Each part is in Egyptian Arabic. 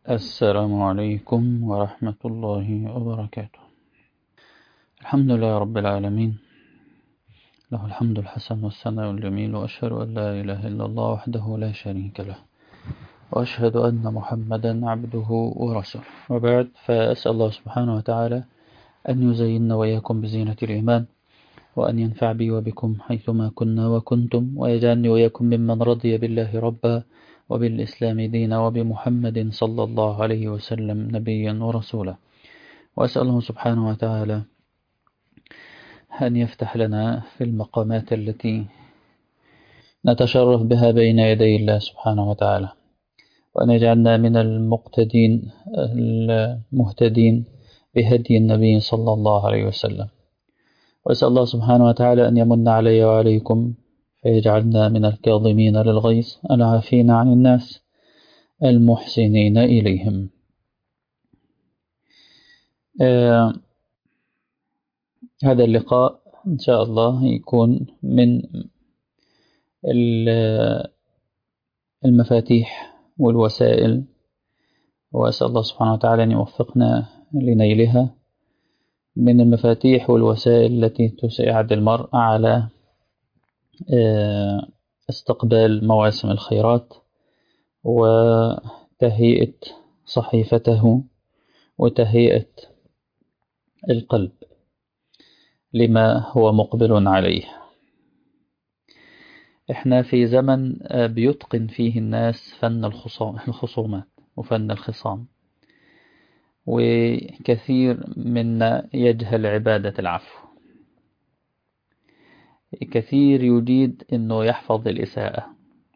السلام عليكم ورحمة الله وبركاته الحمد لله رب العالمين له الحمد الحسن والثناء الجميل وأشهد أن لا إله إلا الله وحده لا شريك له وأشهد أن محمدا عبده ورسوله وبعد فأسأل الله سبحانه وتعالى أن يزيننا وإياكم بزينة الإيمان وأن ينفع بي وبكم حيثما كنا وكنتم ويجعلني وإياكم ممن رضي بالله ربا وبالإسلام دينا وبمحمد صلى الله عليه وسلم نبيا ورسولا وأسأل الله سبحانه وتعالى أن يفتح لنا في المقامات التي نتشرف بها بين يدي الله سبحانه وتعالى وأن يجعلنا من المقتدين المهتدين بهدي النبي صلى الله عليه وسلم وأسأل الله سبحانه وتعالى أن يمن علي وعليكم فيجعلنا من الكاظمين للغيظ العافين عن الناس المحسنين إليهم آه هذا اللقاء إن شاء الله يكون من المفاتيح والوسائل وأسأل الله سبحانه وتعالى أن يوفقنا لنيلها من المفاتيح والوسائل التي تساعد المرء على استقبال مواسم الخيرات وتهيئة صحيفته وتهيئة القلب لما هو مقبل عليه احنا في زمن بيتقن فيه الناس فن الخصومات وفن الخصام وكثير منا يجهل عبادة العفو كثير يريد أنه يحفظ الإساءة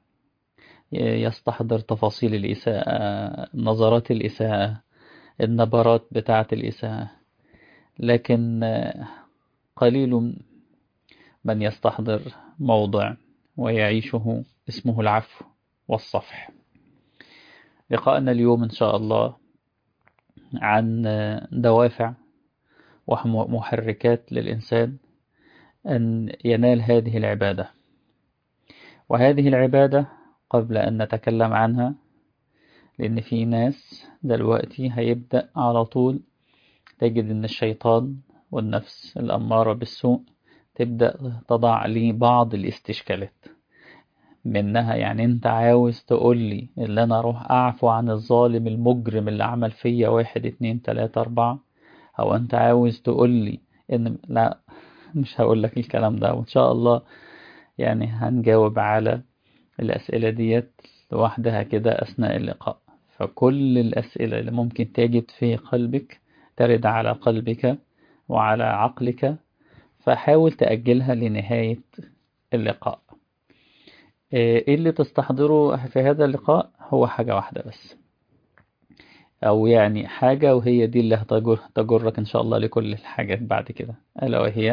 يستحضر تفاصيل الإساءة نظرات الإساءة النبرات بتاعة الإساءة لكن قليل من يستحضر موضع ويعيشه اسمه العفو والصفح لقاءنا اليوم إن شاء الله عن دوافع ومحركات للإنسان أن ينال هذه العبادة وهذه العبادة قبل أن نتكلم عنها لأن في ناس دلوقتي هيبدأ على طول تجد أن الشيطان والنفس الأمارة بالسوء تبدأ تضع لي بعض الاستشكالات منها يعني انت عاوز تقول لي اللي انا اروح اعفو عن الظالم المجرم اللي عمل فيا واحد اتنين تلاتة اربعة او انت عاوز تقول لي ان لا مش هقول لك الكلام ده وان شاء الله يعني هنجاوب على الاسئلة ديت لوحدها كده اثناء اللقاء فكل الاسئلة اللي ممكن تجد في قلبك ترد على قلبك وعلى عقلك فحاول تأجلها لنهاية اللقاء ايه اللي تستحضره في هذا اللقاء هو حاجة واحدة بس او يعني حاجة وهي دي اللي هتجر تجرك ان شاء الله لكل الحاجات بعد كده الا وهي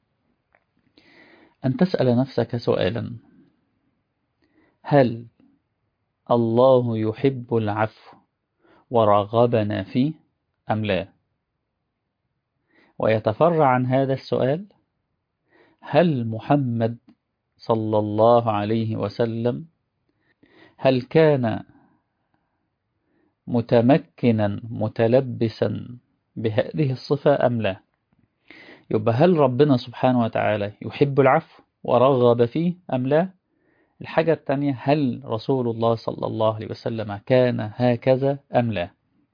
ان تسأل نفسك سؤالا هل الله يحب العفو ورغبنا فيه ام لا ويتفرع عن هذا السؤال هل محمد صلى الله عليه وسلم هل كان متمكنا متلبسا بهذه الصفة أم لا يبقى هل ربنا سبحانه وتعالى يحب العفو ورغب فيه أم لا الحاجة الثانية هل رسول الله صلى الله عليه وسلم كان هكذا أم لا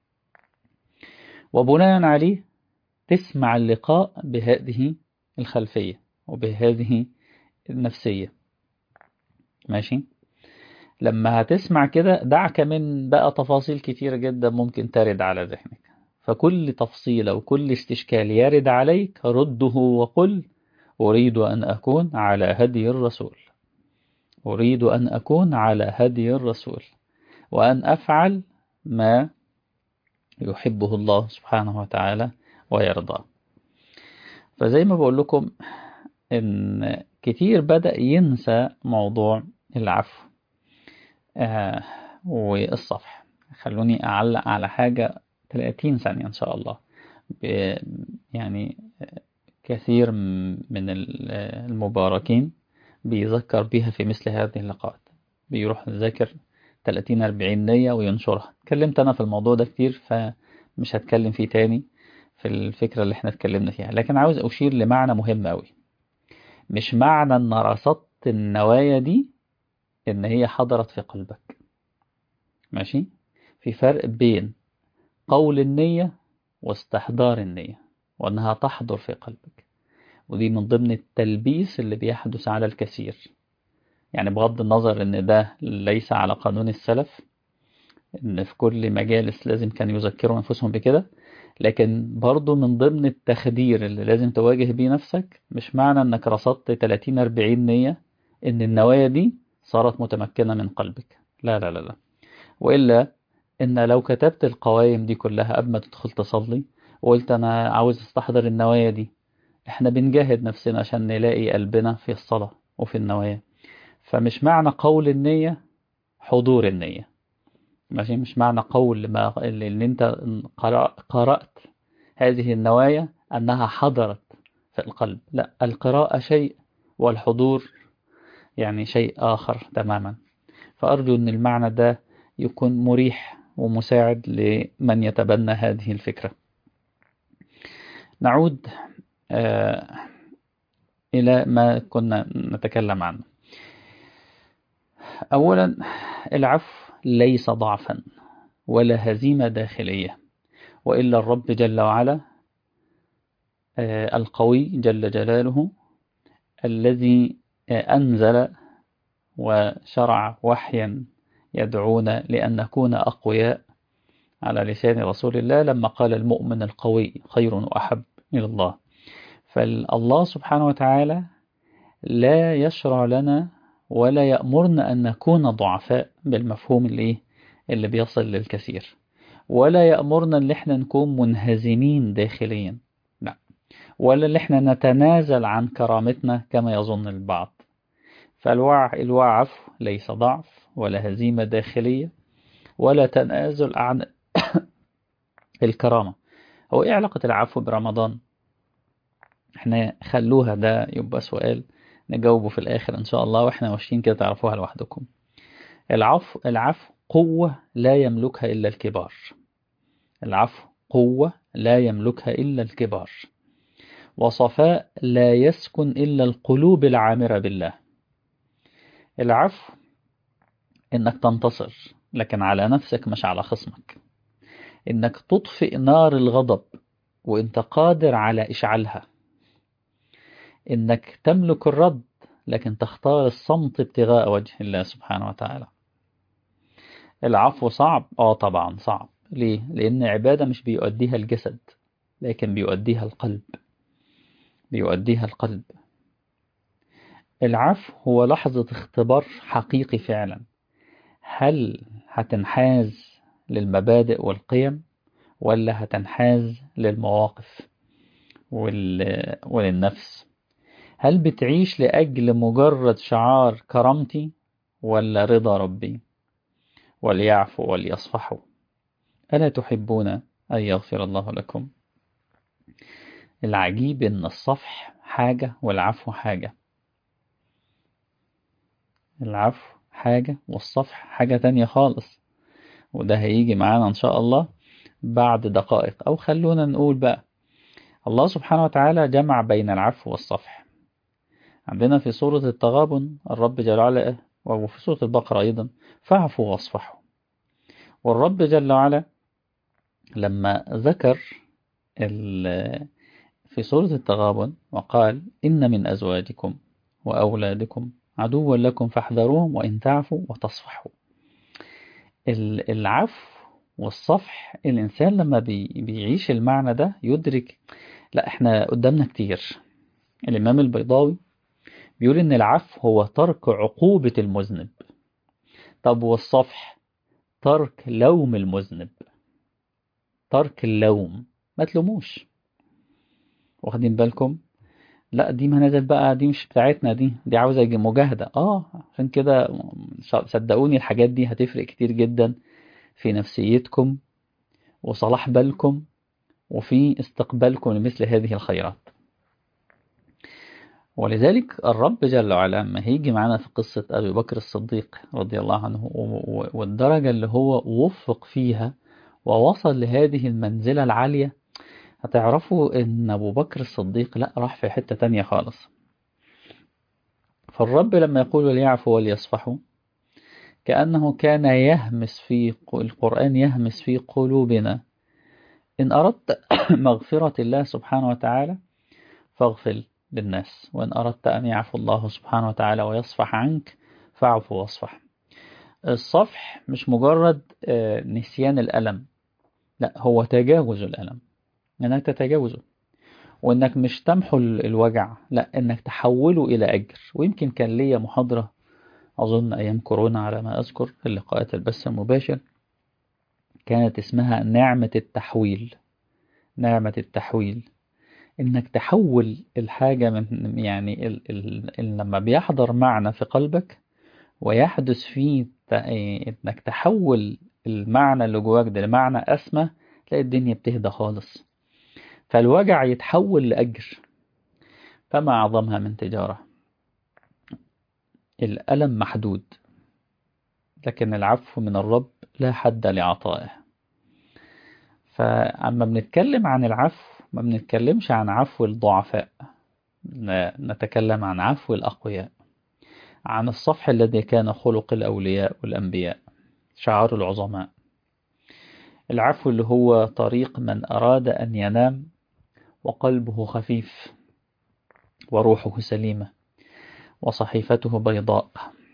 وبناء عليه تسمع اللقاء بهذه الخلفية وبهذه النفسية ماشي لما هتسمع كده دعك من بقى تفاصيل كتيرة جدا ممكن ترد على ذهنك فكل تفصيلة وكل استشكال يرد عليك رده وقل أريد أن أكون على هدي الرسول أريد أن أكون على هدي الرسول وأن أفعل ما يحبه الله سبحانه وتعالى ويرضى فزي ما بقول لكم إن كتير بدأ ينسى موضوع العفو آه والصفح خلوني أعلق على حاجة 30 ثانية إن شاء الله يعني كثير من المباركين بيذكر بها في مثل هذه اللقاءات بيروح ذاكر 30 40 نية وينشرها اتكلمت أنا في الموضوع ده كتير فمش هتكلم فيه تاني في الفكرة اللي احنا اتكلمنا فيها لكن عاوز أشير لمعنى مهم أوي مش معنى أن رصدت النوايا دي إن هي حضرت في قلبك ماشي في فرق بين قول النية واستحضار النية وأنها تحضر في قلبك ودي من ضمن التلبيس اللي بيحدث على الكثير يعني بغض النظر ان ده ليس على قانون السلف ان في كل مجالس لازم كان يذكروا انفسهم بكده لكن برضو من ضمن التخدير اللي لازم تواجه بيه نفسك مش معنى انك رصدت 30 40 نية ان النوايا دي صارت متمكنة من قلبك لا لا لا لا وإلا ان لو كتبت القوائم دي كلها قبل ما تدخل تصلي وقلت انا عاوز استحضر النوايا دي احنا بنجاهد نفسنا عشان نلاقي قلبنا في الصلاة وفي النوايا فمش معنى قول النية حضور النية ماشي مش معنى قول ما اللي انت قرأت هذه النوايا أنها حضرت في القلب لا القراءة شيء والحضور يعني شيء آخر تماما فأرجو أن المعنى ده يكون مريح ومساعد لمن يتبنى هذه الفكرة نعود آه إلى ما كنا نتكلم عنه أولا العفو ليس ضعفا ولا هزيمة داخلية وإلا الرب جل وعلا القوي جل جلاله الذي أنزل وشرع وحيا يدعونا لأن نكون أقوياء على لسان رسول الله لما قال المؤمن القوي خير وأحب إلى الله فالله سبحانه وتعالى لا يشرع لنا ولا يأمرنا أن نكون ضعفاء بالمفهوم اللي اللي بيصل للكثير ولا يأمرنا ان احنا نكون منهزمين داخليا لا ولا ان احنا نتنازل عن كرامتنا كما يظن البعض فالوعف ليس ضعف ولا هزيمة داخلية ولا تنازل عن الكرامة هو ايه علاقة العفو برمضان احنا خلوها ده يبقى سؤال نجاوبه في الآخر إن شاء الله وإحنا ماشيين كده تعرفوها لوحدكم العفو العفو قوة لا يملكها إلا الكبار العفو قوة لا يملكها إلا الكبار وصفاء لا يسكن إلا القلوب العامرة بالله العفو إنك تنتصر لكن على نفسك مش على خصمك إنك تطفئ نار الغضب وإنت قادر على إشعالها إنك تملك الرد لكن تختار الصمت ابتغاء وجه الله سبحانه وتعالى العفو صعب آه طبعا صعب ليه؟ لأن عبادة مش بيؤديها الجسد لكن بيؤديها القلب بيؤديها القلب العفو هو لحظة اختبار حقيقي فعلا هل هتنحاز للمبادئ والقيم ولا هتنحاز للمواقف وال... وللنفس هل بتعيش لأجل مجرد شعار كرامتي ولا رضا ربي وليعفوا وليصفحوا ألا تحبون أن يغفر الله لكم العجيب أن الصفح حاجة والعفو حاجة العفو حاجة والصفح حاجة تانية خالص وده هيجي معانا إن شاء الله بعد دقائق أو خلونا نقول بقى الله سبحانه وتعالى جمع بين العفو والصفح عندنا في سورة التغابن الرب جل وعلا وفي سورة البقرة أيضا فاعفوا واصفحوا والرب جل وعلا لما ذكر في سورة التغابن وقال إن من أزواجكم وأولادكم عدوا لكم فاحذروهم وإن تعفوا وتصفحوا العفو والصفح الإنسان لما بيعيش المعنى ده يدرك لا احنا قدامنا كتير الإمام البيضاوي بيقول إن العفو هو ترك عقوبة المذنب طب والصفح ترك لوم المذنب ترك اللوم ما تلوموش واخدين بالكم لا دي منازل بقى دي مش بتاعتنا دي دي عاوزة مجاهدة اه عشان كده صدقوني الحاجات دي هتفرق كتير جدا في نفسيتكم وصلاح بالكم وفي استقبالكم لمثل هذه الخيرات ولذلك الرب جل وعلا لما هيجي معانا في قصة أبي بكر الصديق رضي الله عنه والدرجة اللي هو وفق فيها ووصل لهذه المنزلة العالية هتعرفوا ان ابو بكر الصديق لا راح في حتة تانية خالص فالرب لما يقول ليعفوا وليصفحوا كأنه كان يهمس في القرآن يهمس في قلوبنا إن أردت مغفرة الله سبحانه وتعالى فاغفر للناس وإن أردت أن يعفو الله سبحانه وتعالى ويصفح عنك فاعفو واصفح الصفح مش مجرد نسيان الألم لا هو تجاوز الألم انك تتجاوزه وانك مش تمحو الوجع لا انك تحوله الى اجر ويمكن كان ليا محاضرة اظن ايام كورونا على ما اذكر في اللقاءات البث المباشر كانت اسمها نعمة التحويل نعمة التحويل انك تحول الحاجة من يعني ال ال ال لما بيحضر معنى في قلبك ويحدث فيه انك تحول المعنى اللي جواك ده لمعنى اسمى تلاقي الدنيا بتهدى خالص فالوجع يتحول لأجر فما أعظمها من تجارة الألم محدود لكن العفو من الرب لا حد لعطائه فأما بنتكلم عن العفو ما بنتكلمش عن عفو الضعفاء نتكلم عن عفو الأقوياء عن الصفح الذي كان خلق الأولياء والأنبياء شعار العظماء العفو اللي هو طريق من أراد أن ينام وقلبه خفيف وروحه سليمة وصحيفته بيضاء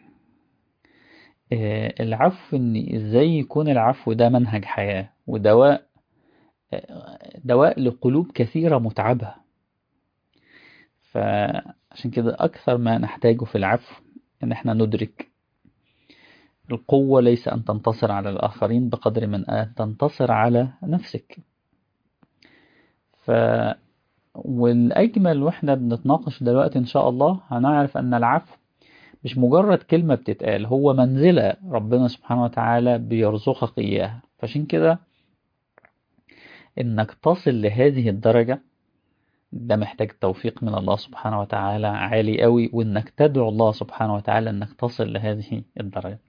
العفو إن إزاي يكون العفو ده منهج حياة ودواء دواء لقلوب كثيرة متعبة فعشان كده أكثر ما نحتاجه في العفو إن احنا ندرك القوة ليس أن تنتصر على الآخرين بقدر من أن تنتصر على نفسك ف والأجمل وإحنا بنتناقش دلوقتي إن شاء الله هنعرف أن العفو مش مجرد كلمة بتتقال هو منزلة ربنا سبحانه وتعالى بيرزقك إياها فعشان كده إنك تصل لهذه الدرجة ده محتاج توفيق من الله سبحانه وتعالى عالي قوي وإنك تدعو الله سبحانه وتعالى إنك تصل لهذه الدرجة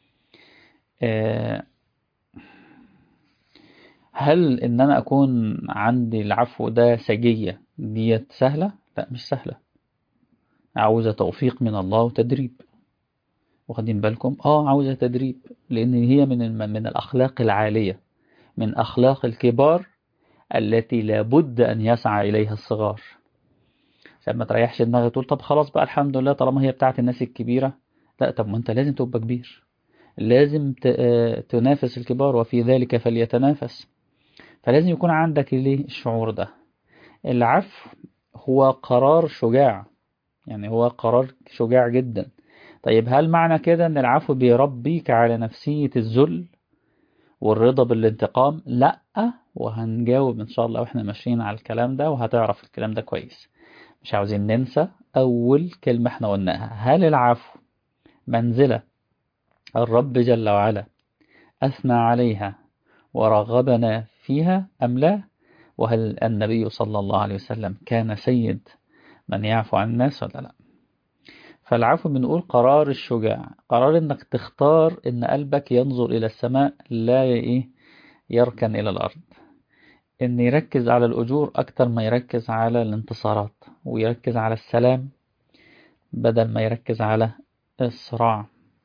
هل ان انا اكون عندي العفو ده سجية ديت سهلة لا مش سهلة عاوزة توفيق من الله وتدريب واخدين بالكم اه عاوزة تدريب لان هي من من الاخلاق العالية من اخلاق الكبار التي لابد ان يسعى اليها الصغار عشان ما تريحش دماغك تقول طب خلاص بقى الحمد لله طالما هي بتاعت الناس الكبيرة لا طب ما انت لازم تبقى كبير لازم تنافس الكبار وفي ذلك فليتنافس فلازم يكون عندك ليه الشعور ده العفو هو قرار شجاع يعني هو قرار شجاع جدا طيب هل معنى كده ان العفو بيربيك على نفسية الذل والرضا بالانتقام لا وهنجاوب ان شاء الله واحنا ماشيين على الكلام ده وهتعرف الكلام ده كويس مش عاوزين ننسى اول كلمة احنا قلناها هل العفو منزلة الرب جل وعلا أثنى عليها ورغبنا فيها أم لا وهل النبي صلى الله عليه وسلم كان سيد من يعفو عن الناس ولا لا فالعفو بنقول قرار الشجاع قرار انك تختار ان قلبك ينظر الى السماء لا ايه يركن الى الارض ان يركز على الاجور اكتر ما يركز على الانتصارات ويركز على السلام بدل ما يركز على الصراع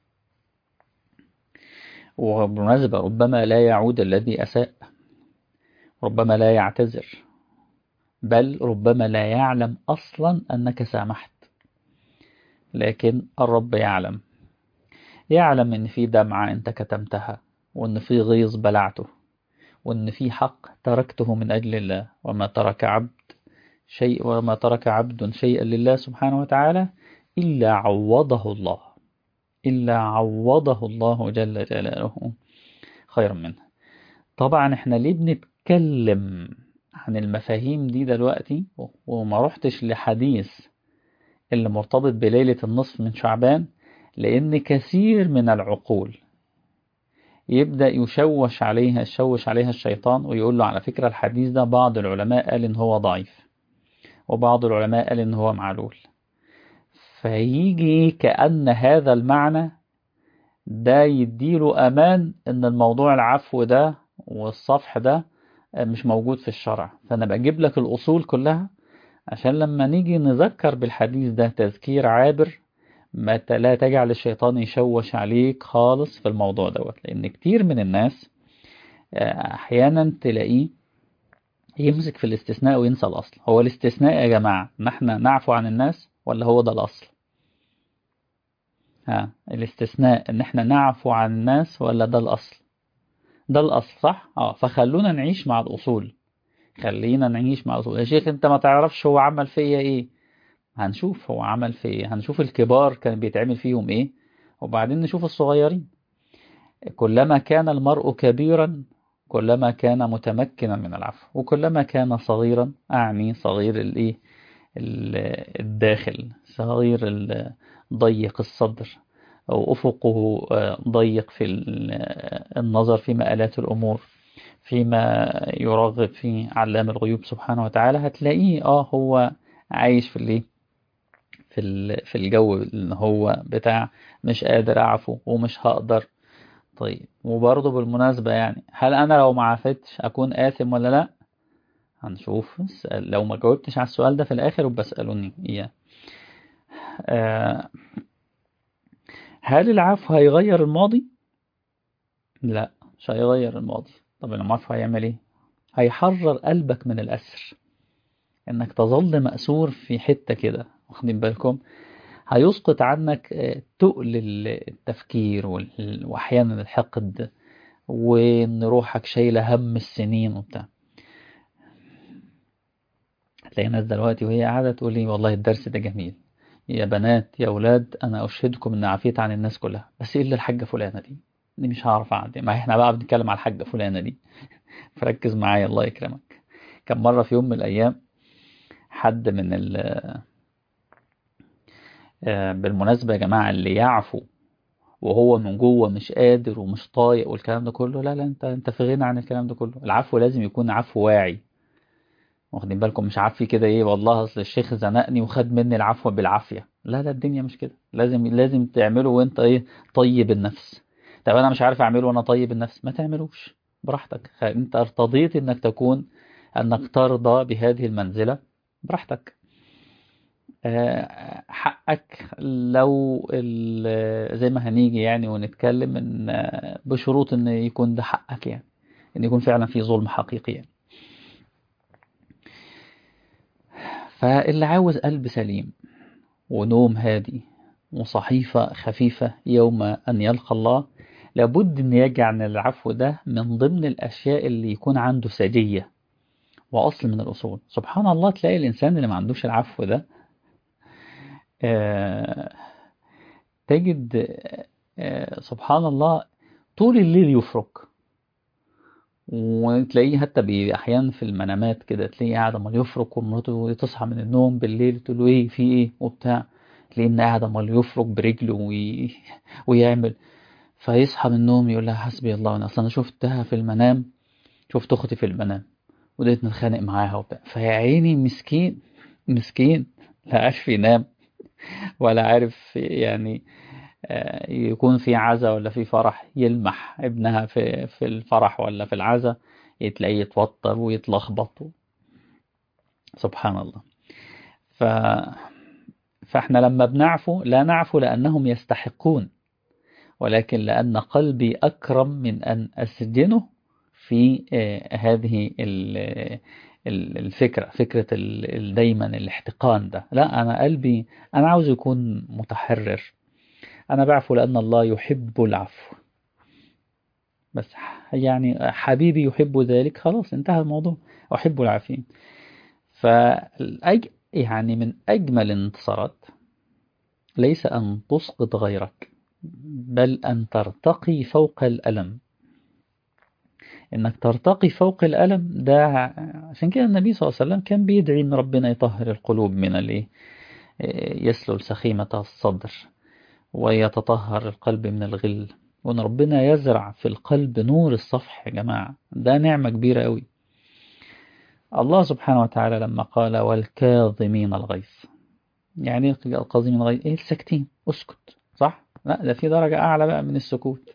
وبالمناسبة ربما لا يعود الذي أساء ربما لا يعتذر بل ربما لا يعلم أصلا أنك سامحت لكن الرب يعلم يعلم أن في دمعة أنت كتمتها وأن في غيظ بلعته وأن في حق تركته من أجل الله وما ترك عبد شيء وما ترك عبد شيئا لله سبحانه وتعالى إلا عوضه الله إلا عوضه الله جل جلاله خيرا منه طبعا احنا ليه بنتكلم عن المفاهيم دي دلوقتي وما رحتش لحديث اللي مرتبط بليلة النصف من شعبان لأن كثير من العقول يبدأ يشوش عليها يشوش عليها الشيطان ويقول له على فكرة الحديث ده بعض العلماء قال إن هو ضعيف وبعض العلماء قال إن هو معلول فيجي كأن هذا المعنى ده يديله أمان إن الموضوع العفو ده والصفح ده مش موجود في الشرع فأنا بجيب لك الأصول كلها عشان لما نيجي نذكر بالحديث ده تذكير عابر ما لا تجعل الشيطان يشوش عليك خالص في الموضوع دوت لأن كتير من الناس أحيانا تلاقيه يمسك في الاستثناء وينسى الأصل هو الاستثناء يا جماعة ان احنا نعفو عن الناس ولا هو ده الأصل ها الاستثناء ان احنا نعفو عن الناس ولا ده الأصل ده الأصل صح اه فخلونا نعيش مع الأصول خلينا نعيش مع الأصول يا شيخ انت ما تعرفش هو عمل فيا ايه هنشوف هو عمل في ايه هنشوف الكبار كان بيتعمل فيهم ايه وبعدين نشوف الصغيرين كلما كان المرء كبيرا كلما كان متمكنا من العفو وكلما كان صغيرا أعني صغير الايه الداخل صغير ضيق الصدر أو أفقه ضيق في النظر في مآلات الأمور فيما يرغب في علام الغيوب سبحانه وتعالى هتلاقيه اه هو عايش في الايه في في الجو اللي هو بتاع مش قادر اعفو ومش هقدر طيب وبرضه بالمناسبة يعني هل أنا لو ما عافتش أكون آثم ولا لأ؟ هنشوف لو ما جاوبتش على السؤال ده في الآخر وبسألوني إياه آه هل العفو هيغير الماضي؟ لا مش هيغير الماضي طب العفو هيعمل إيه؟ هيحرر قلبك من الأسر إنك تظل مأسور في حتة كده واخدين بالكم؟ هيسقط عنك تقل التفكير واحيانا الحقد وان روحك شايله هم السنين وبتاع هتلاقي ناس دلوقتي وهي قاعده تقول لي والله الدرس ده جميل يا بنات يا اولاد انا اشهدكم ان عفيت عن الناس كلها بس الا الحاجه فلانه دي دي مش هعرف اعدي ما احنا بقى بنتكلم على الحاجه فلانه دي فركز معايا الله يكرمك كان مره في يوم من الايام حد من ال بالمناسبة يا جماعة اللي يعفو وهو من جوه مش قادر ومش طايق والكلام ده كله لا لا انت انت في غنى عن الكلام ده كله العفو لازم يكون عفو واعي واخدين بالكم مش عفي كده ايه والله اصل الشيخ زنقني وخد مني العفو بالعافية لا لا الدنيا مش كده لازم لازم تعمله وانت ايه طيب النفس طب انا مش عارف اعمله وانا طيب النفس ما تعملوش براحتك انت ارتضيت انك تكون انك ترضى بهذه المنزلة براحتك حقك لو زي ما هنيجي يعني ونتكلم ان بشروط ان يكون ده حقك يعني ان يكون فعلا في ظلم حقيقي يعني. فاللي عاوز قلب سليم ونوم هادي وصحيفة خفيفة يوم أن يلقى الله لابد أن يجعل العفو ده من ضمن الأشياء اللي يكون عنده سجية وأصل من الأصول سبحان الله تلاقي الإنسان اللي ما عندوش العفو ده آه تجد آه سبحان الله طول الليل يفرك وتلاقيه حتى أحيانا في المنامات كده تلاقيه قاعد امال يفرك ومراته تصحى من النوم بالليل تقول له ايه في ايه وبتاع تلاقيه انه قاعد امال يفرك برجله وي... ويعمل فيصحى من النوم يقول لها حسبي الله ونعم اصل انا شفتها في المنام شفت اختي في المنام وديت نتخانق معاها وبتاع فيا عيني مسكين مسكين لا عارف ينام ولا عارف يعني يكون في عزا ولا في فرح يلمح ابنها في في الفرح ولا في العزا تلاقيه يتوتر ويتلخبط سبحان الله ف فاحنا لما بنعفو لا نعفو لأنهم يستحقون ولكن لأن قلبي أكرم من أن أسجنه في هذه الفكرة فكرة دايما الاحتقان ده لا أنا قلبي أنا عاوز يكون متحرر أنا بعفو لأن الله يحب العفو بس يعني حبيبي يحب ذلك خلاص انتهى الموضوع أحب العافين فأج يعني من أجمل الانتصارات ليس أن تسقط غيرك بل أن ترتقي فوق الألم انك ترتقي فوق الألم ده عشان كده النبي صلى الله عليه وسلم كان بيدعي ان ربنا يطهر القلوب من الايه يسلل سخيمة الصدر ويتطهر القلب من الغل وان ربنا يزرع في القلب نور الصفح يا جماعة ده نعمة كبيرة قوي الله سبحانه وتعالى لما قال والكاظمين الغيظ يعني ايه القاضي من غير ايه الساكتين اسكت صح لا ده في درجة اعلى بقى من السكوت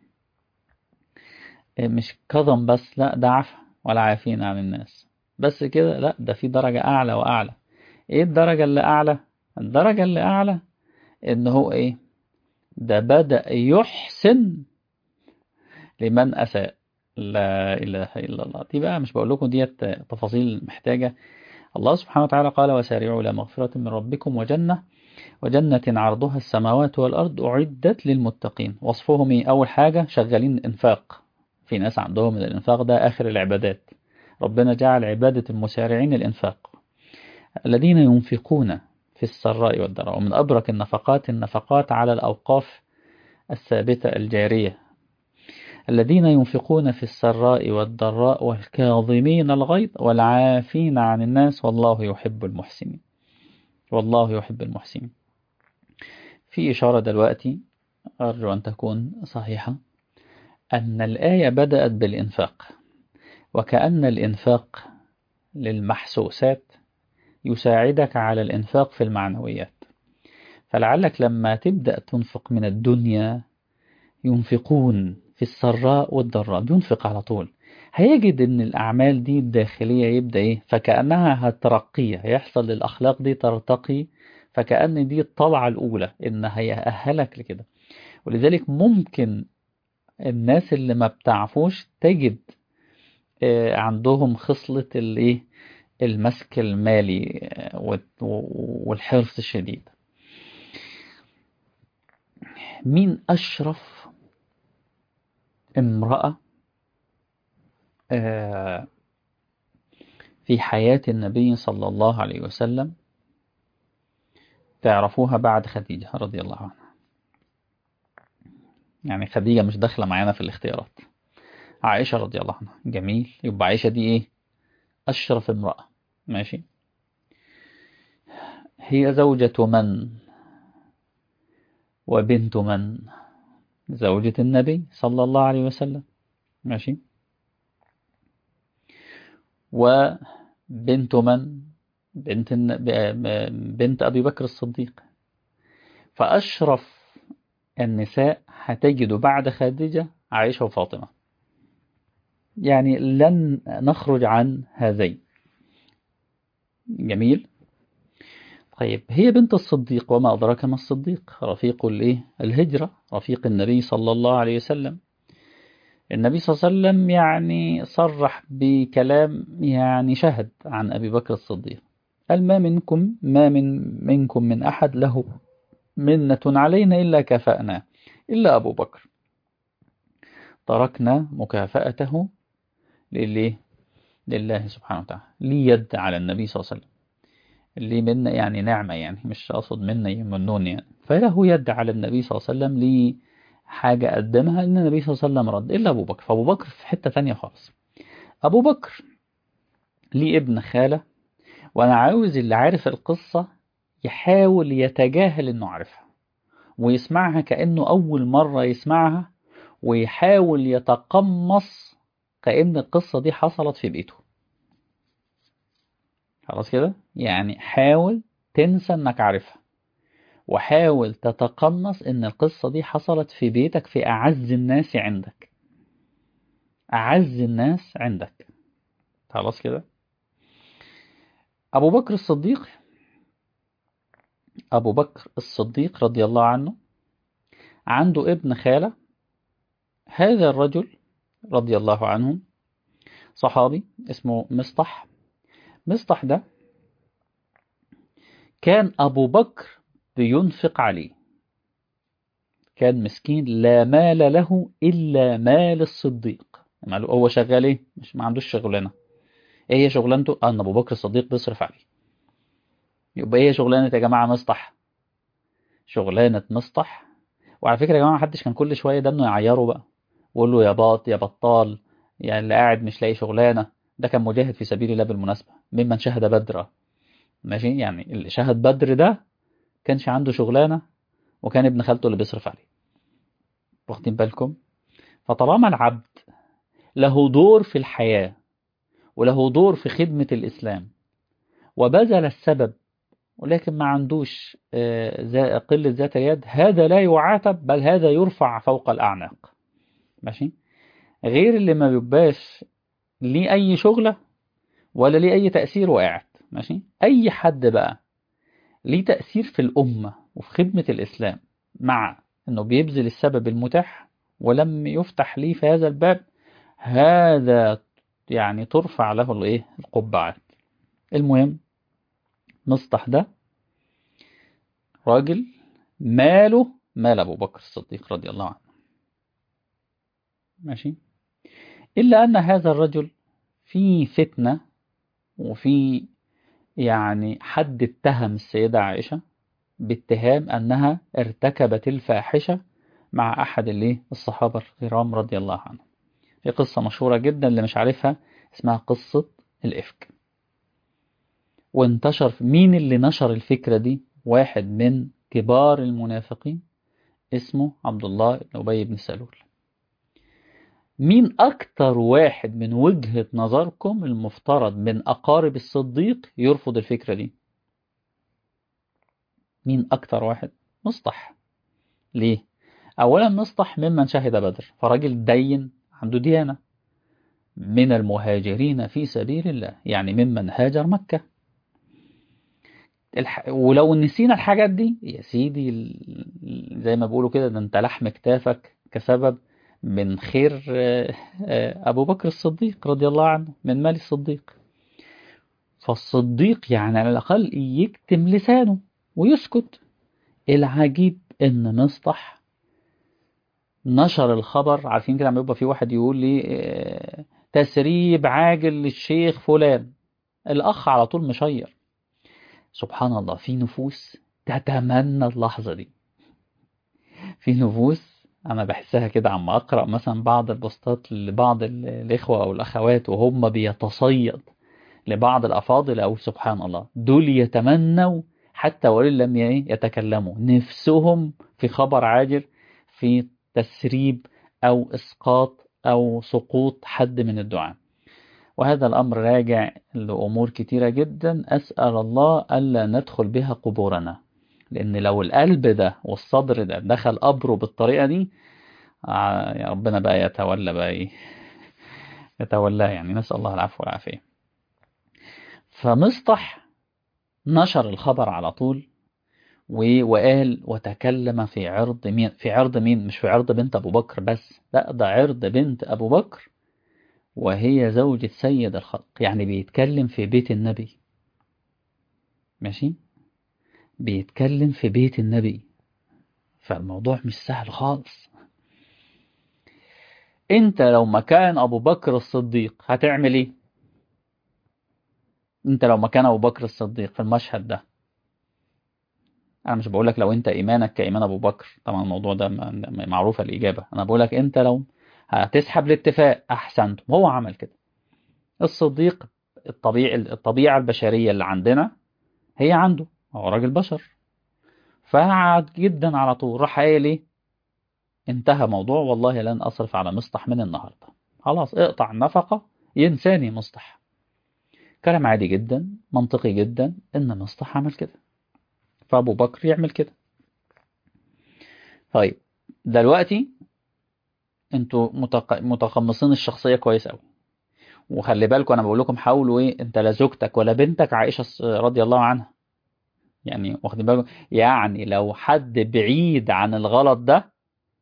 إيه مش كظم بس لا ده عفا ولا عافين عن الناس بس كده لا ده في درجة اعلى واعلى ايه الدرجة اللي اعلى الدرجة اللي اعلى ان هو ايه ده بدأ يحسن لمن اساء لا اله الا الله دي بقى مش بقول لكم ديت تفاصيل محتاجة الله سبحانه وتعالى قال وسارعوا إلى مغفرة من ربكم وجنة وجنة عرضها السماوات والأرض أعدت للمتقين وصفهم إيه؟ أول حاجة شغالين إنفاق في ناس عندهم الإنفاق ده آخر العبادات ربنا جعل عبادة المسارعين الإنفاق الذين ينفقون في السراء والضراء ومن أبرك النفقات النفقات على الأوقاف الثابتة الجارية الذين ينفقون في السراء والضراء والكاظمين الغيظ والعافين عن الناس والله يحب المحسنين والله يحب المحسنين في إشارة دلوقتي أرجو أن تكون صحيحة أن الآية بدأت بالإنفاق وكأن الإنفاق للمحسوسات يساعدك على الإنفاق في المعنويات فلعلك لما تبدأ تنفق من الدنيا ينفقون في السراء والضراء بينفق على طول هيجد ان الاعمال دي الداخليه يبدا ايه فكانها هترقيه هيحصل للاخلاق دي ترتقي فكأن دي الطلعه الاولى ان هيأهلك لكده ولذلك ممكن الناس اللي ما بتعرفوش تجد عندهم خصله الايه المسك المالي والحرص الشديد مين اشرف امرأة في حياة النبي صلى الله عليه وسلم تعرفوها بعد خديجة رضي الله عنها يعني خديجة مش داخلة معانا في الاختيارات عائشة رضي الله عنها جميل يبقى عائشة دي ايه أشرف امرأة ماشي هي زوجة من وبنت من زوجة النبي صلى الله عليه وسلم ماشي وبنت من بنت بنت أبي بكر الصديق فأشرف النساء هتجد بعد خديجة عائشة وفاطمة يعني لن نخرج عن هذين جميل طيب هي بنت الصديق وما أدراك ما الصديق رفيق الايه الهجرة رفيق النبي صلى الله عليه وسلم النبي صلى الله عليه وسلم يعني صرح بكلام يعني شهد عن أبي بكر الصديق قال ما منكم ما من منكم من أحد له منة علينا إلا كفأنا إلا أبو بكر تركنا مكافأته لله لله سبحانه وتعالى لي يد على النبي صلى الله عليه وسلم اللي منا يعني نعمة يعني مش أقصد منا يمنون يعني فله يد على النبي صلى الله عليه وسلم لي حاجة قدمها إن النبي صلى الله عليه وسلم رد إلا أبو بكر فأبو بكر في حتة تانية خالص أبو بكر ليه ابن خالة وأنا عاوز اللي عارف القصة يحاول يتجاهل إنه عارفها ويسمعها كأنه أول مرة يسمعها ويحاول يتقمص كأن القصة دي حصلت في بيته خلاص كده يعني حاول تنسى انك عارفها وحاول تتقمص ان القصة دي حصلت في بيتك في اعز الناس عندك اعز الناس عندك خلاص كده ابو بكر الصديق ابو بكر الصديق رضي الله عنه عنده ابن خالة هذا الرجل رضي الله عنه صحابي اسمه مصطح مصطح ده كان أبو بكر بينفق عليه كان مسكين لا مال له إلا مال الصديق هو شغال ايه مش ما عندوش شغلانة ايه هي شغلانته ان ابو بكر الصديق بيصرف عليه يبقى ايه شغلانة يا جماعة مصطح شغلانة مصطح وعلى فكرة يا جماعة محدش كان كل شوية ده انه يعيره بقى ويقول له يا باط يا بطال يعني اللي قاعد مش لاقي شغلانة ده كان مجاهد في سبيل الله بالمناسبة ممن شهد بدر ماشي يعني اللي شهد بدر ده كانش عنده شغلانة وكان ابن خالته اللي بيصرف عليه واخدين بالكم فطالما العبد له دور في الحياة وله دور في خدمة الإسلام وبذل السبب ولكن ما عندوش قلة ذات اليد هذا لا يعاتب بل هذا يرفع فوق الأعناق ماشي غير اللي ما بيبقاش ليه أي شغلة ولا ليه أي تأثير وقاعد ماشي أي حد بقى ليه تأثير في الأمة وفي خدمة الإسلام مع أنه بيبذل السبب المتاح ولم يفتح ليه في هذا الباب هذا يعني ترفع له الايه القبعات المهم مصطح ده راجل ماله مال أبو بكر الصديق رضي الله عنه ماشي إلا أن هذا الرجل في فتنة وفي يعني حد اتهم السيدة عائشة باتهام أنها ارتكبت الفاحشة مع أحد اللي الصحابة الكرام رضي الله عنهم في قصة مشهورة جدا اللي مش عارفها اسمها قصة الإفك وانتشر مين اللي نشر الفكرة دي واحد من كبار المنافقين اسمه عبد الله بن أبي بن سلول مين أكتر واحد من وجهة نظركم المفترض من أقارب الصديق يرفض الفكرة دي مين أكتر واحد مصطح ليه أولا مصطح ممن شهد بدر فراجل دين عنده ديانة من المهاجرين في سبيل الله يعني ممن هاجر مكة الح... ولو نسينا الحاجات دي يا سيدي زي ما بيقولوا كده ده انت لحم كتافك كسبب من خير أبو بكر الصديق رضي الله عنه من مال الصديق فالصديق يعني على الأقل يكتم لسانه ويسكت العجيب إن مصطح نشر الخبر عارفين كده لما يبقى في واحد يقول لي تسريب عاجل للشيخ فلان الأخ على طول مشير سبحان الله في نفوس تتمنى اللحظة دي في نفوس أنا بحسها كده عم أقرأ مثلا بعض البوستات لبعض الإخوة أو الأخوات وهم بيتصيد لبعض الأفاضل أو سبحان الله دول يتمنوا حتى وإن لم يتكلموا نفسهم في خبر عاجل في تسريب أو إسقاط أو سقوط حد من الدعاء وهذا الأمر راجع لأمور كتيرة جدا أسأل الله ألا ندخل بها قبورنا لأن لو القلب ده والصدر ده دخل قبره بالطريقة دي آه يا ربنا بقى يتولى بقى إيه يتولى يعني نسأل الله العفو والعافية فمصطح نشر الخبر على طول وقال وتكلم في عرض مين في عرض مين مش في عرض بنت أبو بكر بس لا ده عرض بنت أبو بكر وهي زوجة سيد الخلق يعني بيتكلم في بيت النبي ماشي بيتكلم في بيت النبي فالموضوع مش سهل خالص انت لو مكان ابو بكر الصديق هتعمل ايه انت لو مكان ابو بكر الصديق في المشهد ده انا مش بقولك لو انت ايمانك كايمان ابو بكر طبعا الموضوع ده معروفة الاجابة انا بقولك انت لو هتسحب الاتفاق احسنتم هو عمل كده الصديق الطبيعي الطبيعة البشرية اللي عندنا هي عنده هو راجل بشر فقعد جدا على طول راح قايل ايه انتهى موضوع والله لن اصرف على مصطح من النهارده خلاص اقطع النفقة ينساني مصطح كلام عادي جدا منطقي جدا ان مصطح عمل كده فابو بكر يعمل كده طيب دلوقتي انتوا متق... متقمصين الشخصية كويس قوي وخلي بالكم انا بقول لكم حاولوا ايه انت لا زوجتك ولا بنتك عائشة رضي الله عنها يعني واخدين بالكم يعني لو حد بعيد عن الغلط ده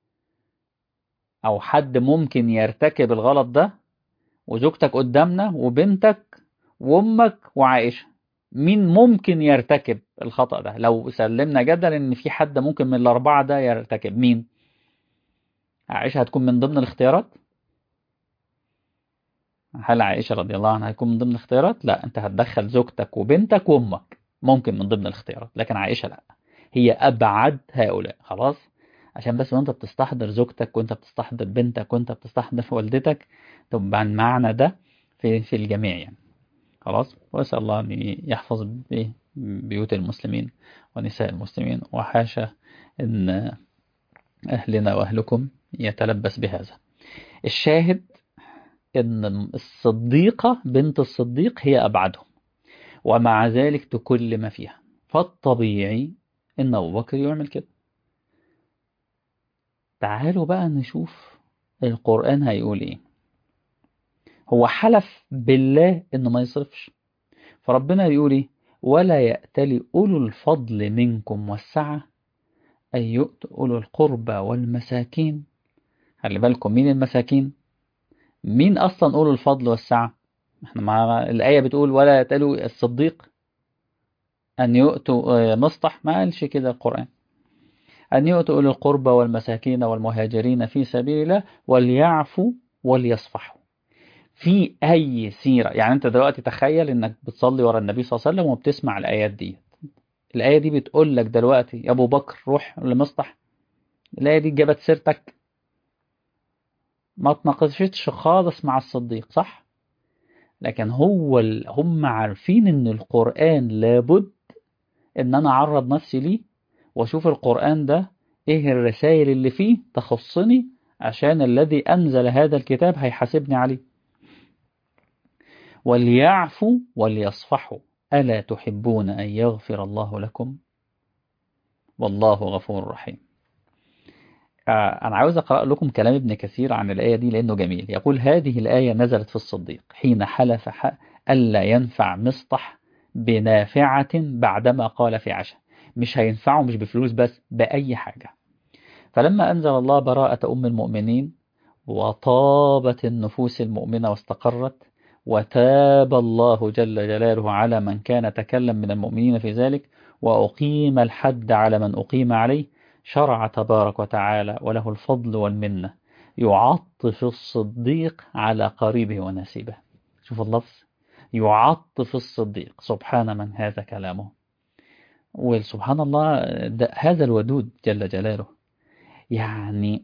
او حد ممكن يرتكب الغلط ده وزوجتك قدامنا وبنتك وامك وعائشة مين ممكن يرتكب الخطأ ده لو سلمنا جدل ان في حد ممكن من الاربعة ده يرتكب مين عائشة هتكون من ضمن الاختيارات هل عائشة رضي الله عنها هتكون من ضمن الاختيارات لا انت هتدخل زوجتك وبنتك وامك ممكن من ضمن الاختيارات لكن عائشة لا هي ابعد هؤلاء خلاص عشان بس وانت بتستحضر زوجتك وانت بتستحضر بنتك وانت بتستحضر والدتك تبقى المعنى ده في في الجميع يعني خلاص واسال الله ان يحفظ بيوت المسلمين ونساء المسلمين وحاشا ان اهلنا واهلكم يتلبس بهذا الشاهد ان الصديقة بنت الصديق هي ابعدهم ومع ذلك تكلم فيها فالطبيعي إن أبو بكر يعمل كده تعالوا بقى نشوف القرآن هيقول إيه هو حلف بالله إنه ما يصرفش فربنا بيقول إيه ولا يأتل أولو الفضل منكم والسعة أن يؤتوا أولو القربى والمساكين خلي بالكم مين المساكين مين أصلا أولو الفضل والسعة احنا مع الآية بتقول ولا يأتلوا الصديق أن يؤتوا مصطح ما قالش كده القرآن أن يؤتوا أولي القربى والمساكين والمهاجرين في سبيل الله وليعفوا وليصفحوا في أي سيرة يعني أنت دلوقتي تخيل إنك بتصلي ورا النبي صلى الله عليه وسلم وبتسمع الآيات دي الآية دي بتقول لك دلوقتي يا أبو بكر روح لمصطح الآية دي جابت سيرتك ما تناقشتش خالص مع الصديق صح لكن هو ال... هم عارفين ان القرآن لابد ان انا اعرض نفسي ليه واشوف القرآن ده ايه الرسائل اللي فيه تخصني عشان الذي انزل هذا الكتاب هيحاسبني عليه وليعفوا وليصفحوا ألا تحبون أن يغفر الله لكم والله غفور رحيم أنا عاوز أقرأ لكم كلام ابن كثير عن الآية دي لأنه جميل يقول هذه الآية نزلت في الصديق حين حلف ألا ينفع مصطح بنافعة بعدما قال في عشاء مش هينفعه مش بفلوس بس بأي حاجة فلما أنزل الله براءة أم المؤمنين وطابت النفوس المؤمنة واستقرت وتاب الله جل جلاله على من كان تكلم من المؤمنين في ذلك وأقيم الحد على من أقيم عليه شرع تبارك وتعالى وله الفضل والمنة يعطف الصديق على قريبه ونسيبه شوف اللفظ يعطف الصديق سبحان من هذا كلامه وسبحان الله هذا الودود جل جلاله يعني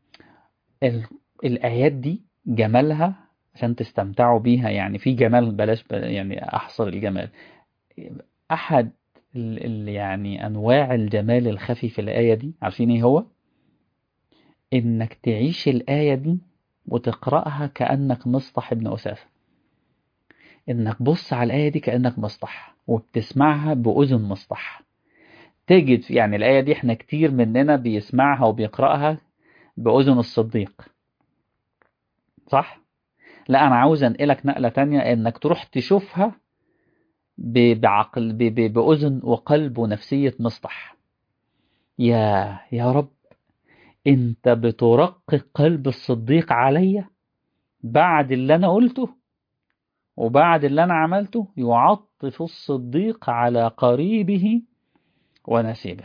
الآيات دي جمالها عشان تستمتعوا بيها يعني في جمال بلاش يعني أحصر الجمال أحد ال يعني أنواع الجمال الخفي في الآية دي عارفين إيه هو؟ إنك تعيش الآية دي وتقرأها كأنك مصطح ابن أسافة إنك بص على الآية دي كأنك مصطح وبتسمعها بأذن مصطح تجد يعني الآية دي إحنا كتير مننا بيسمعها وبيقرأها بأذن الصديق صح؟ لا أنا عاوز أنقلك نقلة تانية إنك تروح تشوفها بعقل بأذن وقلب ونفسية مصطح يا يا رب انت بترقق قلب الصديق عليا بعد اللي انا قلته وبعد اللي انا عملته يعطف الصديق على قريبه ونسيبه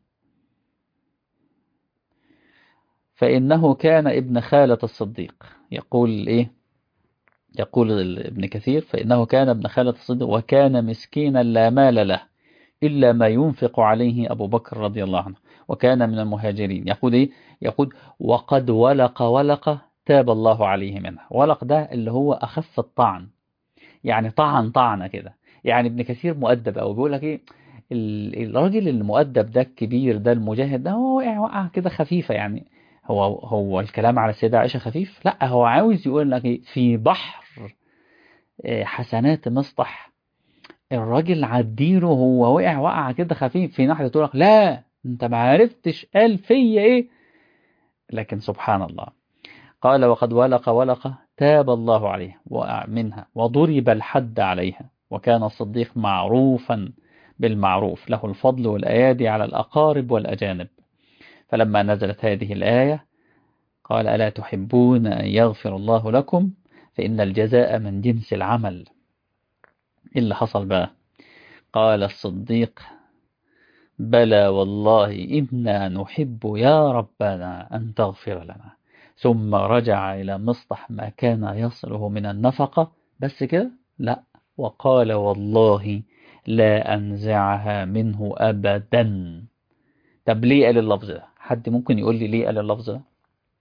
فإنه كان ابن خالة الصديق يقول إيه يقول ابن كثير فإنه كان ابن خالة الصديق وكان مسكينا لا مال له إلا ما ينفق عليه أبو بكر رضي الله عنه وكان من المهاجرين يقول إيه يقول وقد ولق ولق تاب الله عليه منها ولق ده اللي هو أخف الطعن يعني طعن طعنة كده يعني ابن كثير مؤدب أو بيقول لك إيه الراجل المؤدب ده الكبير ده المجاهد ده هو وقع وقع كده خفيفة يعني هو هو الكلام على السيدة عائشة خفيف لا هو عاوز يقول لك في بحر حسنات مصطح الراجل عديله هو وقع وقع كده خفيف في ناحية تقول لك لا انت ما عرفتش قال فيا ايه لكن سبحان الله قال وقد ولق ولق تاب الله عليه منها وضرب الحد عليها وكان الصديق معروفا بالمعروف له الفضل والأيادي على الأقارب والأجانب فلما نزلت هذه الآية قال ألا تحبون أن يغفر الله لكم فإن الجزاء من جنس العمل إيه اللي حصل بقى قال الصديق بلى والله إنا نحب يا ربنا أن تغفر لنا ثم رجع إلى مصطح ما كان يصله من النفقة بس كده لا وقال والله لا أنزعها منه أبدا طب ليه قال اللفظ ده حد ممكن يقول لي ليه قال اللفظ ده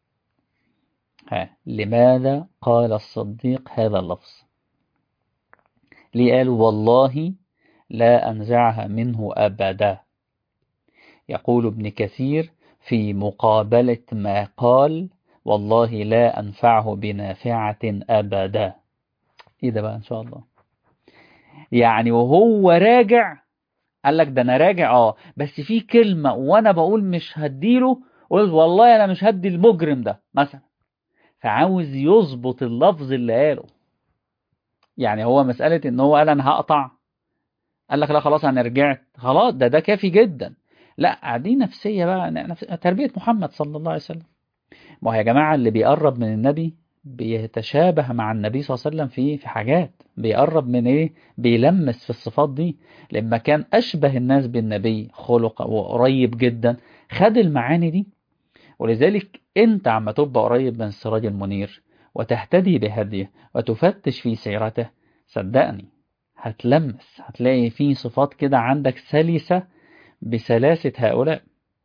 ها لماذا قال الصديق هذا اللفظ ليه قال والله لا أنزعها منه أبدا يقول ابن كثير في مقابلة ما قال والله لا أنفعه بنافعة أبدا إيه ده بقى إن شاء الله يعني وهو راجع قال لك ده انا راجع اه بس في كلمة وانا بقول مش هديله قلت والله انا مش هدي المجرم ده مثلا فعاوز يظبط اللفظ اللي قاله يعني هو مسألة ان هو قال انا هقطع قال لك لا خلاص انا رجعت خلاص ده ده كافي جدا لا دي نفسية بقى نفس... تربية محمد صلى الله عليه وسلم ما هو يا جماعة اللي بيقرب من النبي بيتشابه مع النبي صلى الله عليه وسلم في في حاجات بيقرب من ايه بيلمس في الصفات دي لما كان اشبه الناس بالنبي خلق وقريب جدا خد المعاني دي ولذلك انت عم تبقى قريب من السراج المنير وتهتدي بهديه وتفتش في سيرته صدقني هتلمس هتلاقي في صفات كده عندك سلسة بسلاسة هؤلاء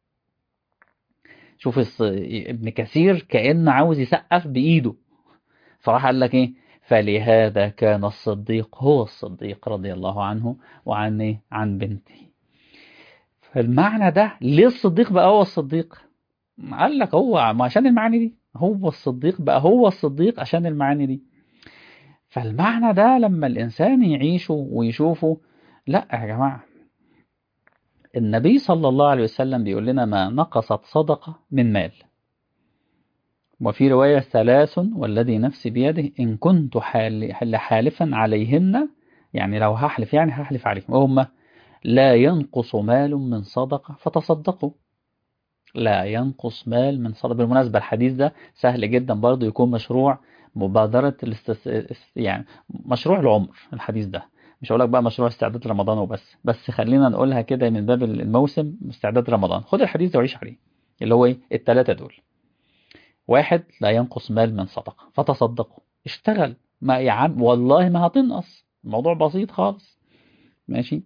شوف ابن كثير كأنه عاوز يسقف بإيده فراح قال لك ايه فلهذا كان الصديق هو الصديق رضي الله عنه وعن ايه عن بنته فالمعنى ده ليه الصديق بقى هو الصديق قال لك هو عشان المعاني دي هو الصديق بقى هو الصديق عشان المعاني دي فالمعنى ده لما الإنسان يعيشه ويشوفه لا يا جماعة النبي صلى الله عليه وسلم بيقول لنا ما نقصت صدقة من مال وفي رواية ثلاث والذي نفسي بيده إن كنت حال حالفا عليهن يعني لو هحلف يعني هحلف عليهم وهم لا ينقص مال من صدقة فتصدقوا لا ينقص مال من صدقة بالمناسبة الحديث ده سهل جدا برضو يكون مشروع مبادرة الاستس... يعني مشروع العمر الحديث ده مش هقول لك بقى مشروع استعداد رمضان وبس بس خلينا نقولها كده من باب الموسم استعداد رمضان خد الحديث ده وعيش عليه اللي هو ايه الثلاثة دول واحد لا ينقص مال من صدقة فتصدقوا اشتغل ما يا عم والله ما هتنقص الموضوع بسيط خالص ماشي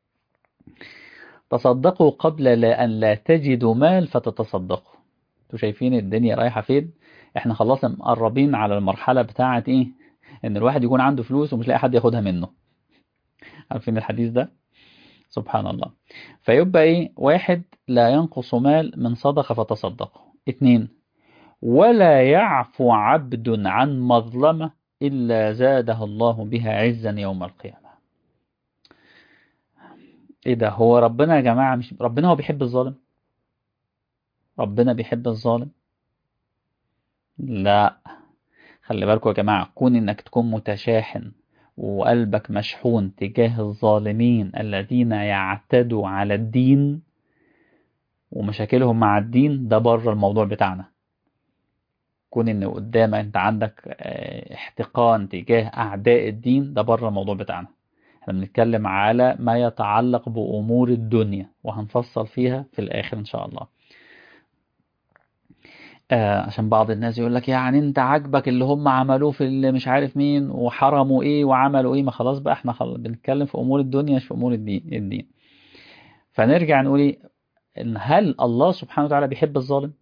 تصدقوا قبل لا أن لا تجدوا مال فتتصدقوا انتوا شايفين الدنيا رايحة فين احنا خلاص مقربين على المرحلة بتاعة ايه ان الواحد يكون عنده فلوس ومش لاقي حد ياخدها منه عارفين الحديث ده سبحان الله فيبقى ايه واحد لا ينقص مال من صدقة فتصدقوا اتنين ولا يعفو عبد عن مظلمة إلا زاده الله بها عزا يوم القيامة ايه ده هو ربنا يا جماعة مش ربنا هو بيحب الظالم ربنا بيحب الظالم لا خلي بالكم يا جماعة كون انك تكون متشاحن وقلبك مشحون تجاه الظالمين الذين يعتدوا على الدين ومشاكلهم مع الدين ده بره الموضوع بتاعنا كون ان قدامك انت عندك احتقان تجاه اعداء الدين ده بره الموضوع بتاعنا احنا بنتكلم على ما يتعلق بامور الدنيا وهنفصل فيها في الاخر ان شاء الله آه عشان بعض الناس يقول لك يعني انت عاجبك اللي هم عملوه في اللي مش عارف مين وحرموا ايه وعملوا ايه ما خلاص بقى احنا خلاص بنتكلم في امور الدنيا مش في امور الدين الدين فنرجع نقول ايه ان هل الله سبحانه وتعالى بيحب الظالم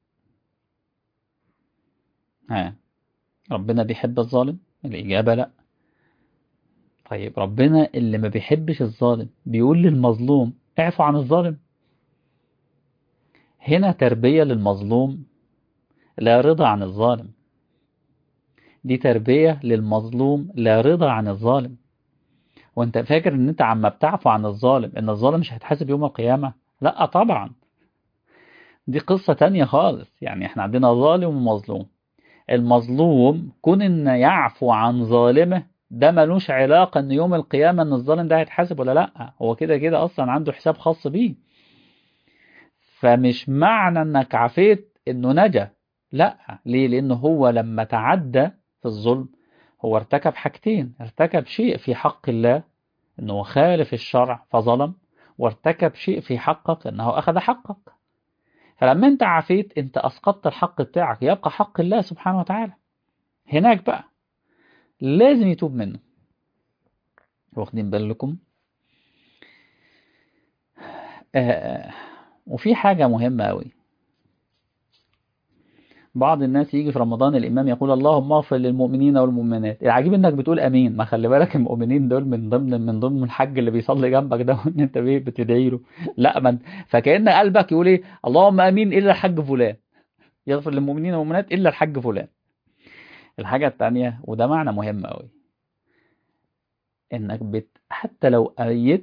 ها ربنا بيحب الظالم الاجابه لا طيب ربنا اللي ما بيحبش الظالم بيقول للمظلوم اعفو عن الظالم هنا تربيه للمظلوم لا رضا عن الظالم دي تربية للمظلوم لا رضا عن الظالم وانت فاكر ان انت عما بتعفو عن الظالم ان الظالم مش هيتحاسب يوم القيامة لا طبعا دي قصة تانية خالص يعني احنا عندنا ظالم ومظلوم المظلوم كون ان يعفو عن ظالمه ده ملوش علاقة ان يوم القيامة ان الظالم ده هيتحاسب ولا لا هو كده كده اصلا عنده حساب خاص بيه فمش معنى انك عفيت انه نجا لا ليه لأنه هو لما تعدى في الظلم هو ارتكب حاجتين ارتكب شيء في حق الله أنه خالف الشرع فظلم وارتكب شيء في حقك أنه أخذ حقك فلما أنت عفيت أنت أسقطت الحق بتاعك يبقى حق الله سبحانه وتعالى هناك بقى لازم يتوب منه واخدين بالكم آه وفي حاجة مهمة أوي بعض الناس يجي في رمضان الإمام يقول اللهم اغفر للمؤمنين والمؤمنات العجيب إنك بتقول أمين ما خلي بالك المؤمنين دول من ضمن من ضمن الحج اللي بيصلي جنبك ده وإن أنت بيه بتدعي له لا من فكأن قلبك يقول إيه اللهم أمين إلا الحج فلان يغفر للمؤمنين والمؤمنات إلا الحج فلان الحاجة التانية وده معنى مهم قوي إنك بت حتى لو أيدت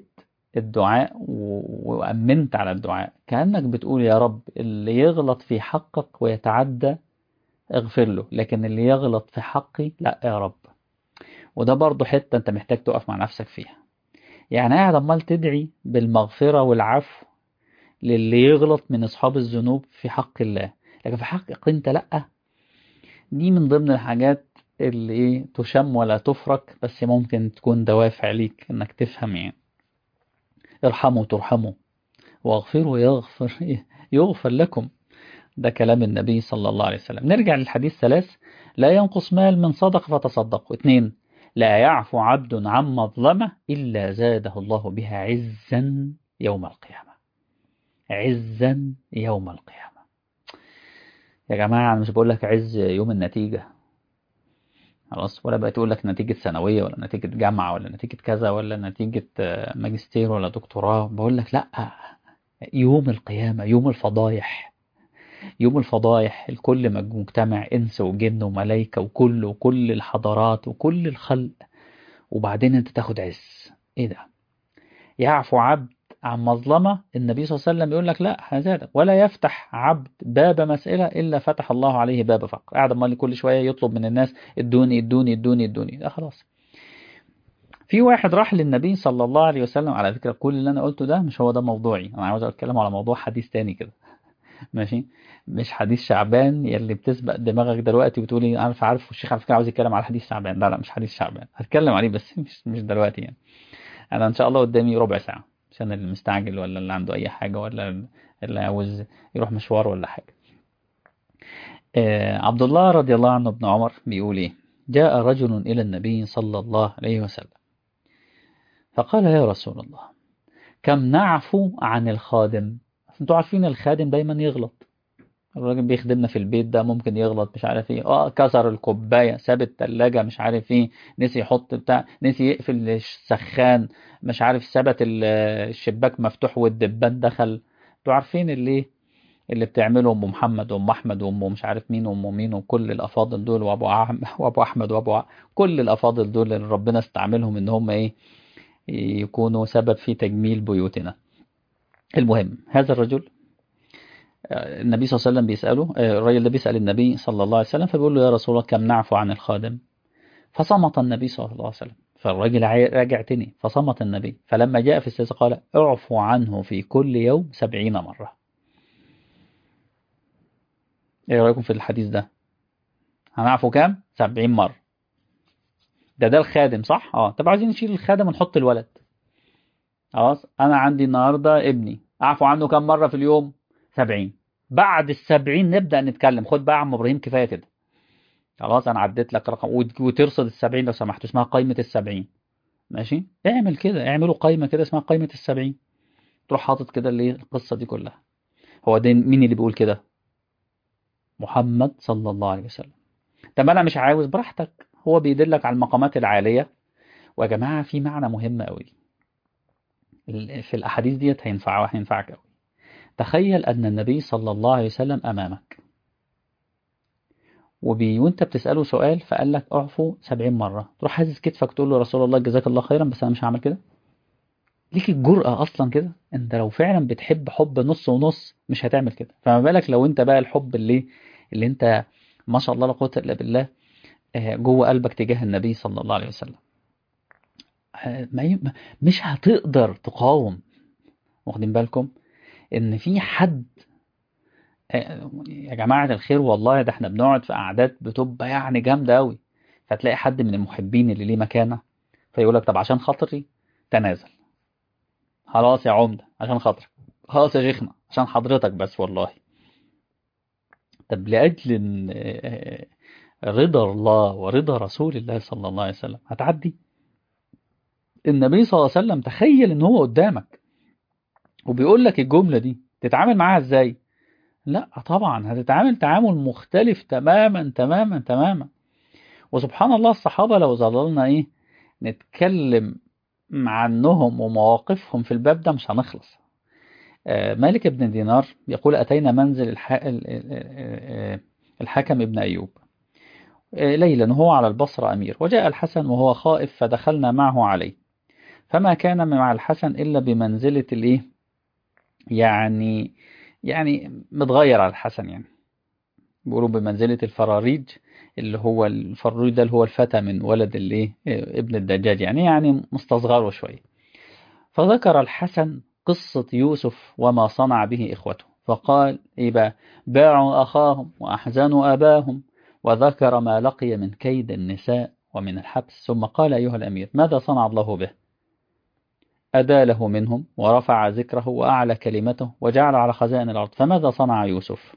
الدعاء و- وأمنت على الدعاء كأنك بتقول يا رب اللي يغلط في حقك ويتعدى اغفر له لكن اللي يغلط في حقي لا يا رب وده برضه حتة انت محتاج تقف مع نفسك فيها يعني قاعد عمال تدعي بالمغفرة والعفو للي يغلط من أصحاب الذنوب في حق الله لكن في حقك انت لأ دي من ضمن الحاجات اللي ايه تشم ولا تفرك بس ممكن تكون دوافع ليك انك تفهم يعني ارحموا ترحموا واغفروا يغفر يغفر لكم ده كلام النبي صلى الله عليه وسلم نرجع للحديث ثلاث لا ينقص مال من صدق فتصدقوا اثنين لا يعفو عبد عن مظلمة إلا زاده الله بها عزا يوم القيامة عزا يوم القيامة يا جماعة أنا مش بقول لك عز يوم النتيجة خلاص ولا بقى تقول لك نتيجة ثانوية ولا نتيجة جامعة ولا نتيجة كذا ولا نتيجة آه، ماجستير ولا دكتوراه بقول لك لأ يوم القيامة يوم الفضايح يوم الفضايح الكل مج- مجتمع إنس وجن وملايكة وكل وكل الحضارات وكل الخلق وبعدين أنت تاخد عز إيه ده يعفو عبد عن مظلمة النبي صلى الله عليه وسلم يقول لك لا هذا ولا يفتح عبد باب مسألة إلا فتح الله عليه باب فقر قاعد امال كل شوية يطلب من الناس ادوني ادوني ادوني ادوني ده خلاص في واحد راح للنبي صلى الله عليه وسلم على فكرة كل اللي أنا قلته ده مش هو ده موضوعي أنا عاوز أتكلم على موضوع حديث تاني كده ماشي مش حديث شعبان يلي بتسبق دماغك دلوقتي وتقولي عارف عارف الشيخ على فكرة عاوز يتكلم على حديث شعبان لا لا مش حديث شعبان هتكلم عليه بس مش مش دلوقتي يعني انا ان شاء الله قدامي ربع ساعة عشان اللي مستعجل ولا اللي عنده اي حاجة ولا اللي عاوز يروح مشوار ولا حاجة آه عبد الله رضي الله عنه ابن عمر بيقول ايه جاء رجل الى النبي صلى الله عليه وسلم فقال يا رسول الله كم نعفو عن الخادم انتوا عارفين الخادم دايما يغلط الراجل بيخدمنا في البيت ده ممكن يغلط مش عارف ايه اه كسر الكوبايه ساب التلاجة مش عارف ايه نسي يحط بتاع نسي يقفل السخان مش عارف ثبت ال- الشباك مفتوح والدبان دخل انتوا عارفين اللي اللي بتعمله ام محمد وام احمد وام مش عارف مين وام مين وكل الافاضل دول وابو عم وابو احمد وابو ع- كل الافاضل دول اللي ربنا استعملهم ان هم ايه يكونوا سبب في تجميل بيوتنا المهم هذا الرجل آه، النبي صلى الله عليه وسلم بيسأله آه، الرجل ده بيسأل النبي صلى الله عليه وسلم فبيقول له يا رسول الله كم نعفو عن الخادم فصمت النبي صلى الله عليه وسلم فالراجل عي- راجع تاني فصمت النبي فلما جاء في السياسة قال اعفو عنه في كل يوم سبعين مرة ايه رأيكم في الحديث ده هنعفو كام سبعين مرة ده ده الخادم صح اه طب عايزين نشيل الخادم ونحط الولد خلاص انا عندي النهارده ابني اعفو عنه كم مره في اليوم 70 بعد السبعين نبدا نتكلم خد بقى يا عم ابراهيم كفايه كده خلاص انا عديت لك رقم وت- وترصد السبعين لو سمحت اسمها قائمه السبعين ماشي اعمل كده اعملوا قائمه كده اسمها قائمه السبعين تروح حاطط كده اللي القصه دي كلها هو ده مين اللي بيقول كده محمد صلى الله عليه وسلم طب انا مش عاوز براحتك هو بيدلك على المقامات العاليه ويا جماعه في معنى مهم قوي ال- في الاحاديث ديت هينفع هينفعك قوي تخيل أن النبي صلى الله عليه وسلم أمامك وبي وانت بتسأله سؤال فقال لك اعفو سبعين مرة تروح حاسس كتفك تقول له رسول الله جزاك الله خيرا بس أنا مش هعمل كده ليك الجرأة أصلا كده أنت لو فعلا بتحب حب نص ونص مش هتعمل كده فما بالك لو أنت بقى الحب اللي اللي أنت ما شاء الله لا قوة إلا بالله آه، جوه قلبك تجاه النبي صلى الله عليه وسلم آه، ما ي- ما- مش هتقدر تقاوم واخدين بالكم ان في حد آه، يا جماعة الخير والله ده احنا بنقعد في قعدات بتبقى يعني جامدة قوي فتلاقي حد من المحبين اللي ليه مكانة فيقول لك طب عشان خاطري تنازل خلاص يا عمدة عشان خاطرك خلاص يا شيخنا عشان حضرتك بس والله طب لأجل إن، آه، رضا الله ورضا رسول الله صلى الله عليه وسلم هتعدي النبي صلى الله عليه وسلم تخيل ان هو قدامك وبيقول لك الجملة دي تتعامل معاها ازاي لا طبعا هتتعامل تعامل مختلف تماما تماما تماما وسبحان الله الصحابة لو ظللنا ايه نتكلم عنهم ومواقفهم في الباب ده مش هنخلص آه، مالك بن دينار يقول أتينا منزل الح... ال- ال- ال- الحكم ابن أيوب آه، ليلا وهو على البصرة أمير وجاء الحسن وهو خائف فدخلنا معه عليه فما كان مع الحسن إلا بمنزلة الإيه يعني يعني متغير على الحسن يعني بيقولوا بمنزلة الفراريج اللي هو الفراريج ده اللي هو الفتى من ولد الايه ابن الدجاج يعني يعني مستصغره شوية فذكر الحسن قصة يوسف وما صنع به إخوته فقال إيه بقى باعوا أخاهم وأحزنوا أباهم وذكر ما لقي من كيد النساء ومن الحبس ثم قال أيها الأمير ماذا صنع الله به أداله منهم ورفع ذكره وأعلى كلمته وجعل على خزائن الأرض فماذا صنع يوسف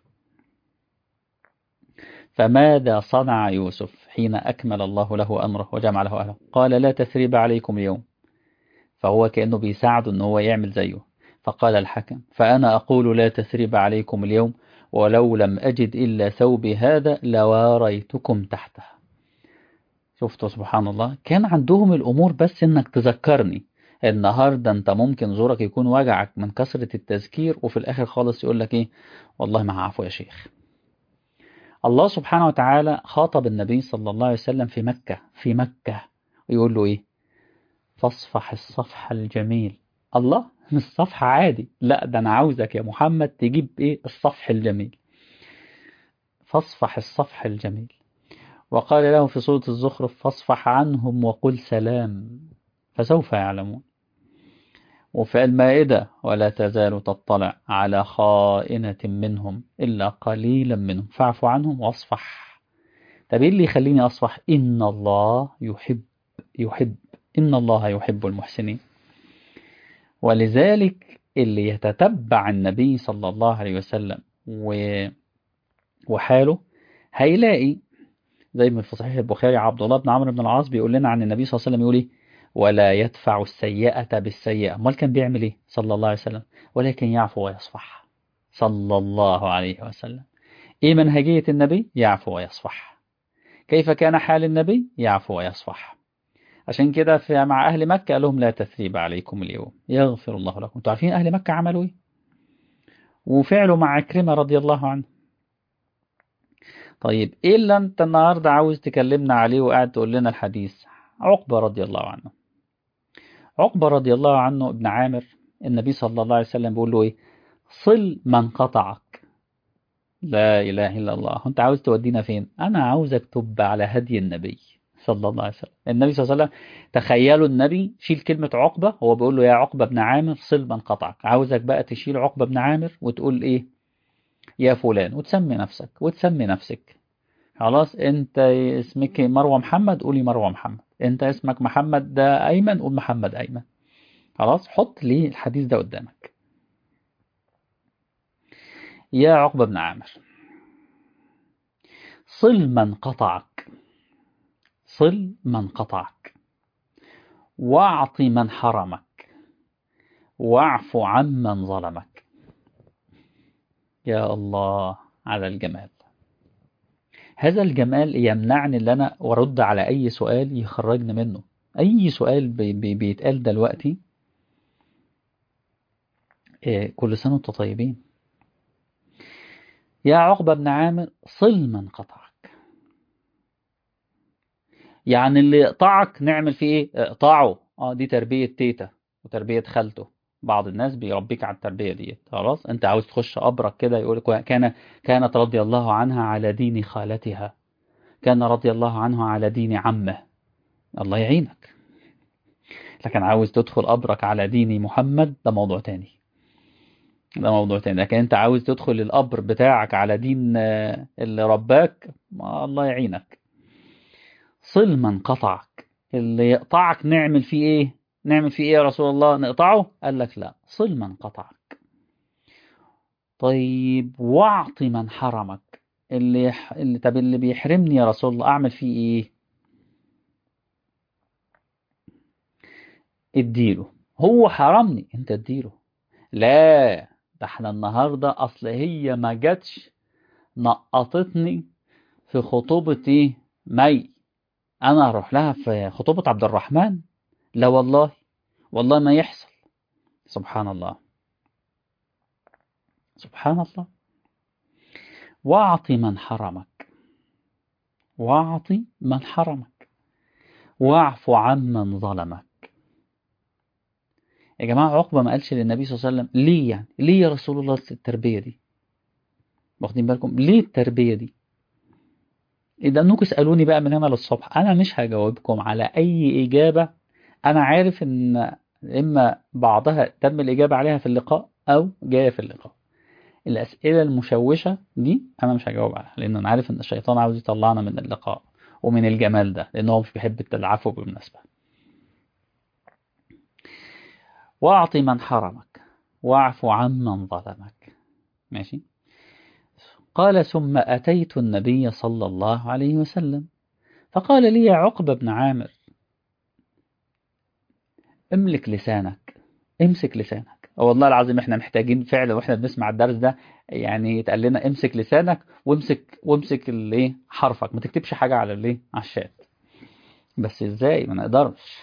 فماذا صنع يوسف حين أكمل الله له أمره وجمع له أهله قال لا تثريب عليكم اليوم فهو كأنه بيساعده أنه هو يعمل زيه فقال الحكم فأنا أقول لا تثريب عليكم اليوم ولو لم أجد إلا ثوبي هذا لواريتكم تحته شفتوا سبحان الله كان عندهم الأمور بس إنك تذكرني النهاردة أنت ممكن زورك يكون وجعك من كثرة التذكير وفي الآخر خالص يقول لك إيه والله ما عفو يا شيخ الله سبحانه وتعالى خاطب النبي صلى الله عليه وسلم في مكة في مكة ويقول له إيه فاصفح الصفح الجميل الله مش صفحة عادي لا ده أنا عاوزك يا محمد تجيب إيه الصفح الجميل فاصفح الصفح الجميل وقال له في سورة الزخرف فاصفح عنهم وقل سلام فسوف يعلمون وفي المائدة ولا تزال تطلع على خائنة منهم إلا قليلا منهم فاعف عنهم واصفح طب إيه اللي يخليني أصفح إن الله يحب يحب إن الله يحب المحسنين ولذلك اللي يتتبع النبي صلى الله عليه وسلم و... وحاله هيلاقي زي ما في صحيح البخاري عبد الله بن عمرو بن العاص بيقول لنا عن النبي صلى الله عليه وسلم يقول ايه ولا يدفع السيئة بالسيئة امال كان بيعمل ايه صلى الله عليه وسلم ولكن يعفو ويصفح صلى الله عليه وسلم ايه منهجية النبي يعفو ويصفح كيف كان حال النبي يعفو ويصفح عشان كده في مع أهل مكة قال لهم لا تثريب عليكم اليوم يغفر الله لكم انتوا عارفين أهل مكة عملوا ايه وفعلوا مع عكرمة رضي الله عنه طيب ايه اللي انت النهاردة عاوز تكلمنا عليه وقاعد تقول لنا الحديث عقبة رضي الله عنه عقبة رضي الله عنه ابن عامر النبي صلى الله عليه وسلم بيقول له ايه صل من قطعك لا إله إلا الله انت عاوز تودينا فين انا عاوزك تب على هدي النبي صلى الله عليه وسلم النبي صلى الله عليه وسلم تخيلوا النبي شيل كلمة عقبة هو بيقول له يا عقبة بن عامر صل من قطعك عاوزك بقى تشيل عقبة بن عامر وتقول ايه يا فلان وتسمي نفسك وتسمي نفسك خلاص انت اسمك مروة محمد قولي مروة محمد انت اسمك محمد ده ايمن قول محمد ايمن خلاص حط لي الحديث ده قدامك يا عقبة بن عامر صل من قطعك صل من قطعك واعط من حرمك واعف عمن ظلمك يا الله على الجمال هذا الجمال يمنعني ان انا ارد على اي سؤال يخرجني منه اي سؤال بي بي بيتقال دلوقتي إيه كل سنه وانتم طيبين يا عقبة بن عامر صل من قطعك يعني اللي يقطعك نعمل فيه ايه اقطعه اه دي تربية تيتا وتربية خالته بعض الناس بيربيك على التربية دي خلاص انت عاوز تخش قبرك كده يقول كان كانت رضي الله عنها على دين خالتها كان رضي الله عنه على دين عمه الله يعينك لكن عاوز تدخل قبرك على دين محمد ده موضوع تاني ده موضوع تاني لكن انت عاوز تدخل القبر بتاعك على دين اللي رباك الله يعينك صل من قطعك اللي يقطعك نعمل فيه ايه نعمل فيه ايه يا رسول الله نقطعه قال لك لا صل من قطعك طيب واعط من حرمك اللي, يح... اللي طب اللي بيحرمني يا رسول الله اعمل فيه ايه اديله هو حرمني انت اديله لا ده احنا النهارده اصل هي ما جاتش نقطتني في خطوبة ايه مي انا اروح لها في خطوبة عبد الرحمن لا والله والله ما يحصل سبحان الله سبحان الله واعط من حرمك واعط من حرمك واعف عمن ظلمك يا جماعة عقبة ما قالش للنبي صلى الله عليه وسلم ليه يعني ليه يا رسول الله التربية دي واخدين بالكم ليه التربية دي إذا أنكم اسألوني بقى من هنا للصبح أنا مش هجاوبكم على أي إجابة أنا عارف إن إما بعضها تم الإجابة عليها في اللقاء أو جاية في اللقاء الأسئلة المشوشة دي أنا مش هجاوب عليها لأن أنا عارف إن الشيطان عاوز يطلعنا من اللقاء ومن الجمال ده لأنه مش بيحب العفو بالمناسبة واعط من حرمك واعف عمن ظلمك ماشي قال ثم أتيت النبي صلى الله عليه وسلم فقال لي يا عقبة بن عامر املك لسانك امسك لسانك والله العظيم احنا محتاجين فعلا واحنا بنسمع الدرس ده يعني يتقال لنا امسك لسانك وامسك وامسك الايه حرفك ما تكتبش حاجه على الايه على الشات بس ازاي ما نقدرش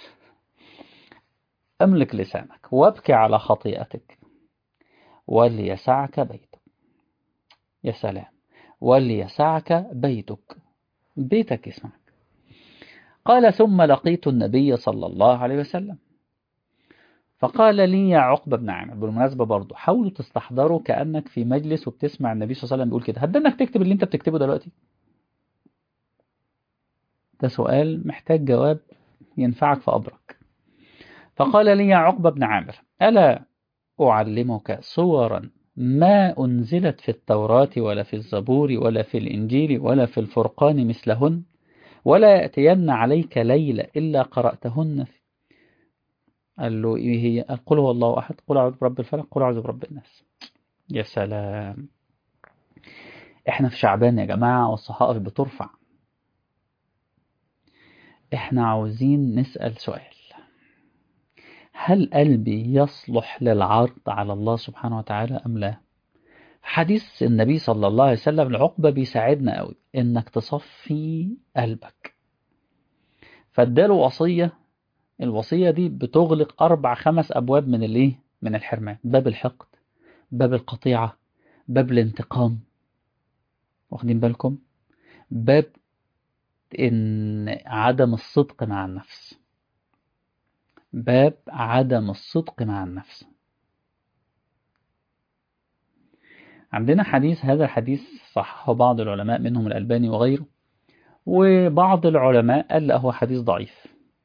املك لسانك وابكي على خطيئتك وليسعك بيتك يا سلام وليسعك بيتك بيتك يسمعك قال ثم لقيت النبي صلى الله عليه وسلم فقال لي يا عقبة بن عامر بالمناسبة برضو حاولوا تستحضروا كأنك في مجلس وبتسمع النبي صلى الله عليه وسلم بيقول كده هل انك تكتب اللي انت بتكتبه دلوقتي ده سؤال محتاج جواب ينفعك في أمرك فقال لي يا عقبة بن عامر ألا أعلمك صورا ما أنزلت في التوراة ولا في الزبور ولا في الإنجيل ولا في الفرقان مثلهن ولا يأتين عليك ليلة إلا قرأتهن في قال له إيه هي قل هو الله أحد قل أعوذ برب الفلق قل أعوذ برب الناس يا سلام إحنا في شعبان يا جماعة والصحائف بترفع إحنا عاوزين نسأل سؤال هل قلبي يصلح للعرض على الله سبحانه وتعالى أم لا حديث النبي صلى الله عليه وسلم العقبة بيساعدنا قوي إنك تصفي قلبك فاداله وصية الوصية دي بتغلق أربع خمس أبواب من الإيه؟ من الحرمان باب الحقد باب القطيعة باب الانتقام واخدين بالكم باب إن عدم الصدق مع النفس باب عدم الصدق مع النفس عندنا حديث هذا الحديث صححه بعض العلماء منهم الألباني وغيره وبعض العلماء قال لا هو حديث ضعيف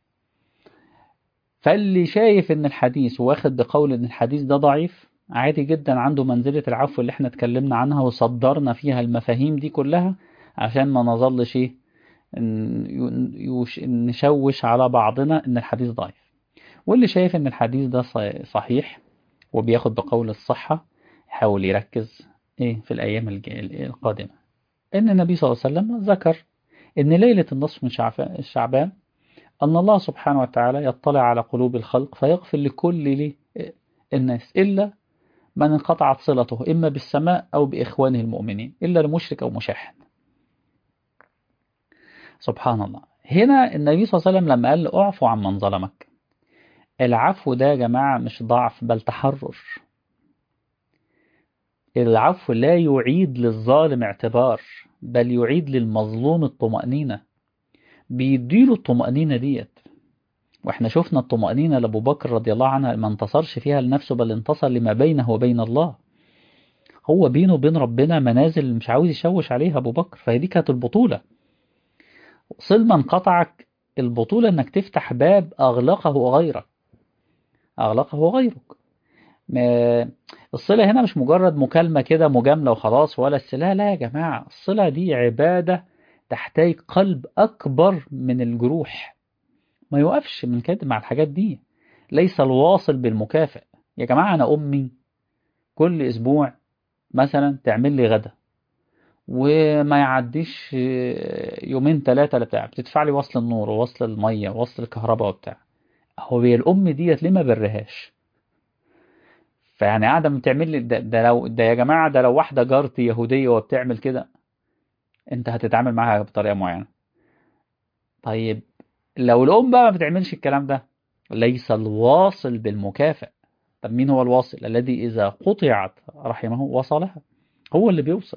فاللي شايف ان الحديث واخد بقول ان الحديث ده ضعيف عادي جدا عنده منزلة العفو اللي احنا اتكلمنا عنها وصدرنا فيها المفاهيم دي كلها عشان ما نظلش ايه نشوش على بعضنا ان الحديث ضعيف واللي شايف ان الحديث ده صحيح وبياخد بقول الصحة يحاول يركز ايه في الايام القادمة ان النبي صلى الله عليه وسلم ذكر ان ليلة النصف من شعبان أن الله سبحانه وتعالى يطلع على قلوب الخلق فيغفر لكل الناس إلا من انقطعت صلته إما بالسماء أو بإخوانه المؤمنين إلا المشرك أو مشاحن سبحان الله هنا النبي صلى الله عليه وسلم لما قال له اعفو عن من ظلمك العفو ده يا جماعة مش ضعف بل تحرر العفو لا يعيد للظالم اعتبار بل يعيد للمظلوم الطمأنينة بيديله الطمأنينة ديت واحنا شفنا الطمأنينة لأبو بكر رضي الله عنها ما انتصرش فيها لنفسه بل انتصر لما بينه وبين الله هو بينه وبين ربنا منازل مش عاوز يشوش عليها أبو بكر فهي دي كانت البطولة صل من قطعك البطولة انك تفتح باب أغلقه غيرك أغلقه غيرك ما الصلة هنا مش مجرد مكالمة كده مجاملة وخلاص ولا الصلة لا يا جماعة الصلة دي عبادة تحتاج قلب أكبر من الجروح ما يوقفش من كده مع الحاجات دي ليس الواصل بالمكافئ يا جماعة أنا أمي كل أسبوع مثلا تعمل لي غدا وما يعديش يومين ثلاثة بتاع بتدفع لي وصل النور ووصل المية ووصل الكهرباء وبتاع هو هي الأم ديت ليه ما برهاش فيعني قاعدة بتعمل لي ده, ده لو ده يا جماعة ده لو واحدة جارتي يهودية وبتعمل كده انت هتتعامل معاها بطريقة معينة طيب لو الأم بقى ما بتعملش الكلام ده ليس الواصل بالمكافئ طب مين هو الواصل الذي إذا قطعت رحمه وصلها هو اللي بيوصل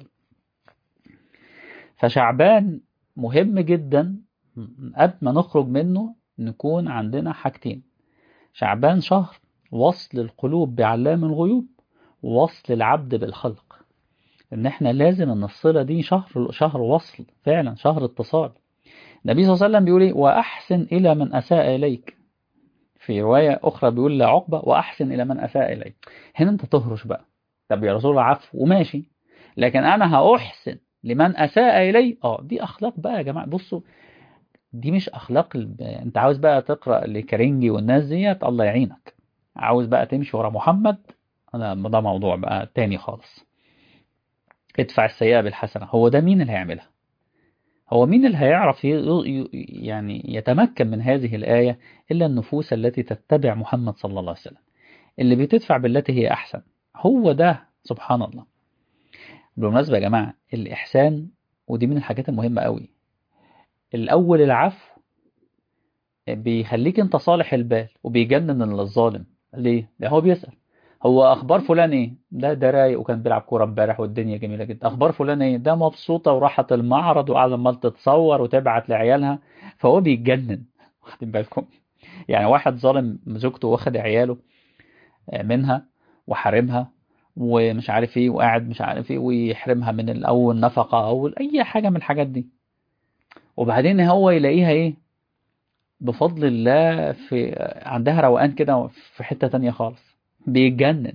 فشعبان مهم جدا قبل ما نخرج منه نكون عندنا حاجتين شعبان شهر وصل القلوب بعلام الغيوب وصل العبد بالخلق ان احنا لازم ان الصلة دي شهر شهر وصل فعلا شهر اتصال النبي صلى الله عليه وسلم بيقول ايه واحسن الى من اساء اليك في رواية اخرى بيقول لعقبة واحسن الى من اساء اليك هنا انت تهرش بقى طب يا رسول الله عفو وماشي لكن انا هاحسن لمن اساء الي اه دي اخلاق بقى يا جماعة بصوا دي مش اخلاق ال... انت عاوز بقى تقرا لكرنجي والناس ديت الله يعينك عاوز بقى تمشي ورا محمد انا ده موضوع بقى تاني خالص ادفع السيئة بالحسنة هو ده مين اللي هيعملها هو مين اللي هيعرف ي... ي... يعني يتمكن من هذه الآية إلا النفوس التي تتبع محمد صلى الله عليه وسلم اللي بتدفع بالتي هي أحسن هو ده سبحان الله بالمناسبة يا جماعة الإحسان ودي من الحاجات المهمة قوي الأول العفو بيخليك انت صالح البال وبيجنن الظالم ليه؟ لأن هو بيسأل هو أخبار فلان إيه؟ ده ده رايق وكان بيلعب كورة امبارح والدنيا جميلة جدا أخبار فلان إيه؟ ده مبسوطة وراحت المعرض وقاعدة عمال تتصور وتبعت لعيالها فهو بيتجنن واخدين بالكم؟ يعني واحد ظالم زوجته واخد عياله منها وحارمها ومش عارف ايه وقاعد مش عارف ايه ويحرمها من الأول نفقة أو أي حاجة من الحاجات دي وبعدين هو يلاقيها ايه بفضل الله في عندها روقان كده في حتة تانية خالص بيتجنن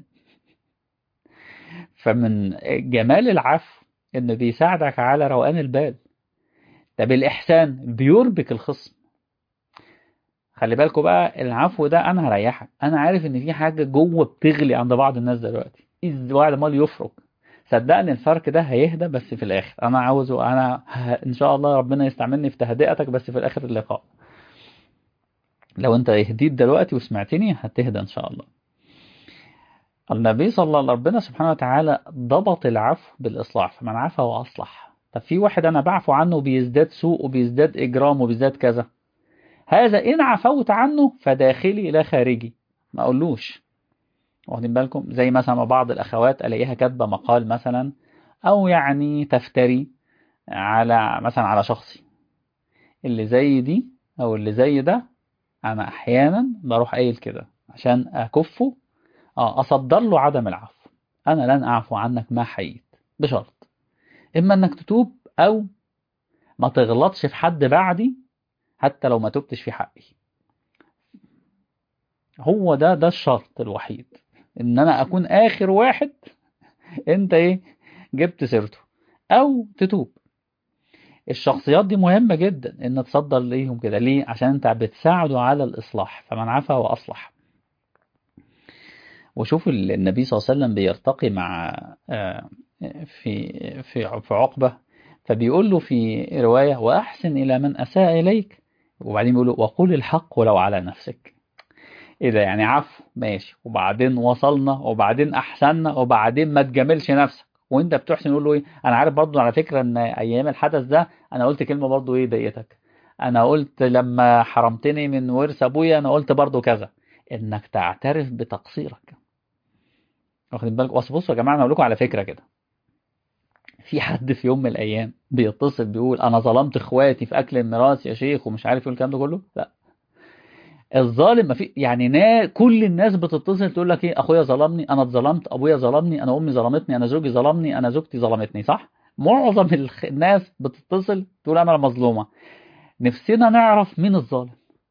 فمن جمال العفو انه بيساعدك على روقان البال طب الإحسان بيربك الخصم خلي بالكم بقى العفو ده انا هريحك انا عارف ان في حاجة جوه بتغلي عند بعض الناس دلوقتي واحد مال يفرك صدقني الفرق ده هيهدى بس في الاخر انا عاوزه انا ه... ان شاء الله ربنا يستعملني في تهدئتك بس في الاخر اللقاء لو انت هديت دلوقتي وسمعتني هتهدى ان شاء الله النبي صلى الله عليه وسلم ربنا سبحانه وتعالى ضبط العفو بالاصلاح فمن عفى واصلح طب في واحد انا بعفو عنه بيزداد سوء وبيزداد اجرام وبيزداد كذا هذا ان عفوت عنه فداخلي لا خارجي ما اقولوش واخدين بالكم زي مثلا بعض الأخوات ألاقيها كاتبة مقال مثلا أو يعني تفتري على مثلا على شخصي اللي زي دي أو اللي زي ده أنا أحيانا بروح قايل كده عشان أكفه أه أصدر له عدم العفو أنا لن أعفو عنك ما حييت بشرط إما إنك تتوب أو ما تغلطش في حد بعدي حتى لو ما تبتش في حقي هو ده ده الشرط الوحيد ان انا اكون اخر واحد انت ايه جبت سيرته او تتوب الشخصيات دي مهمة جدا ان تصدر ليهم كده ليه عشان انت بتساعده على الاصلاح فمن عفا واصلح وشوف النبي صلى الله عليه وسلم بيرتقي مع في في في عقبة فبيقول له في رواية واحسن الى من اساء اليك وبعدين بيقول له وقول الحق ولو على نفسك ايه ده يعني عفو ماشي وبعدين وصلنا وبعدين احسننا وبعدين ما تجاملش نفسك وانت بتحسن يقول له ايه انا عارف برضو على فكرة ان ايام الحدث ده انا قلت كلمة برضو ايه ضايقتك انا قلت لما حرمتني من ورث ابويا انا قلت برضو كذا انك تعترف بتقصيرك واخدين بالك بص بصوا يا جماعه انا اقول لكم على فكره كده في حد في يوم من الايام بيتصل بيقول انا ظلمت اخواتي في اكل الميراث يا شيخ ومش عارف ايه الكلام ده كله لا الظالم ما في يعني نا كل الناس بتتصل تقول لك ايه اخويا ظلمني انا اتظلمت ابويا ظلمني انا امي ظلمتني انا زوجي ظلمني انا زوجتي ظلمتني صح معظم الناس بتتصل تقول انا مظلومه نفسنا نعرف مين الظالم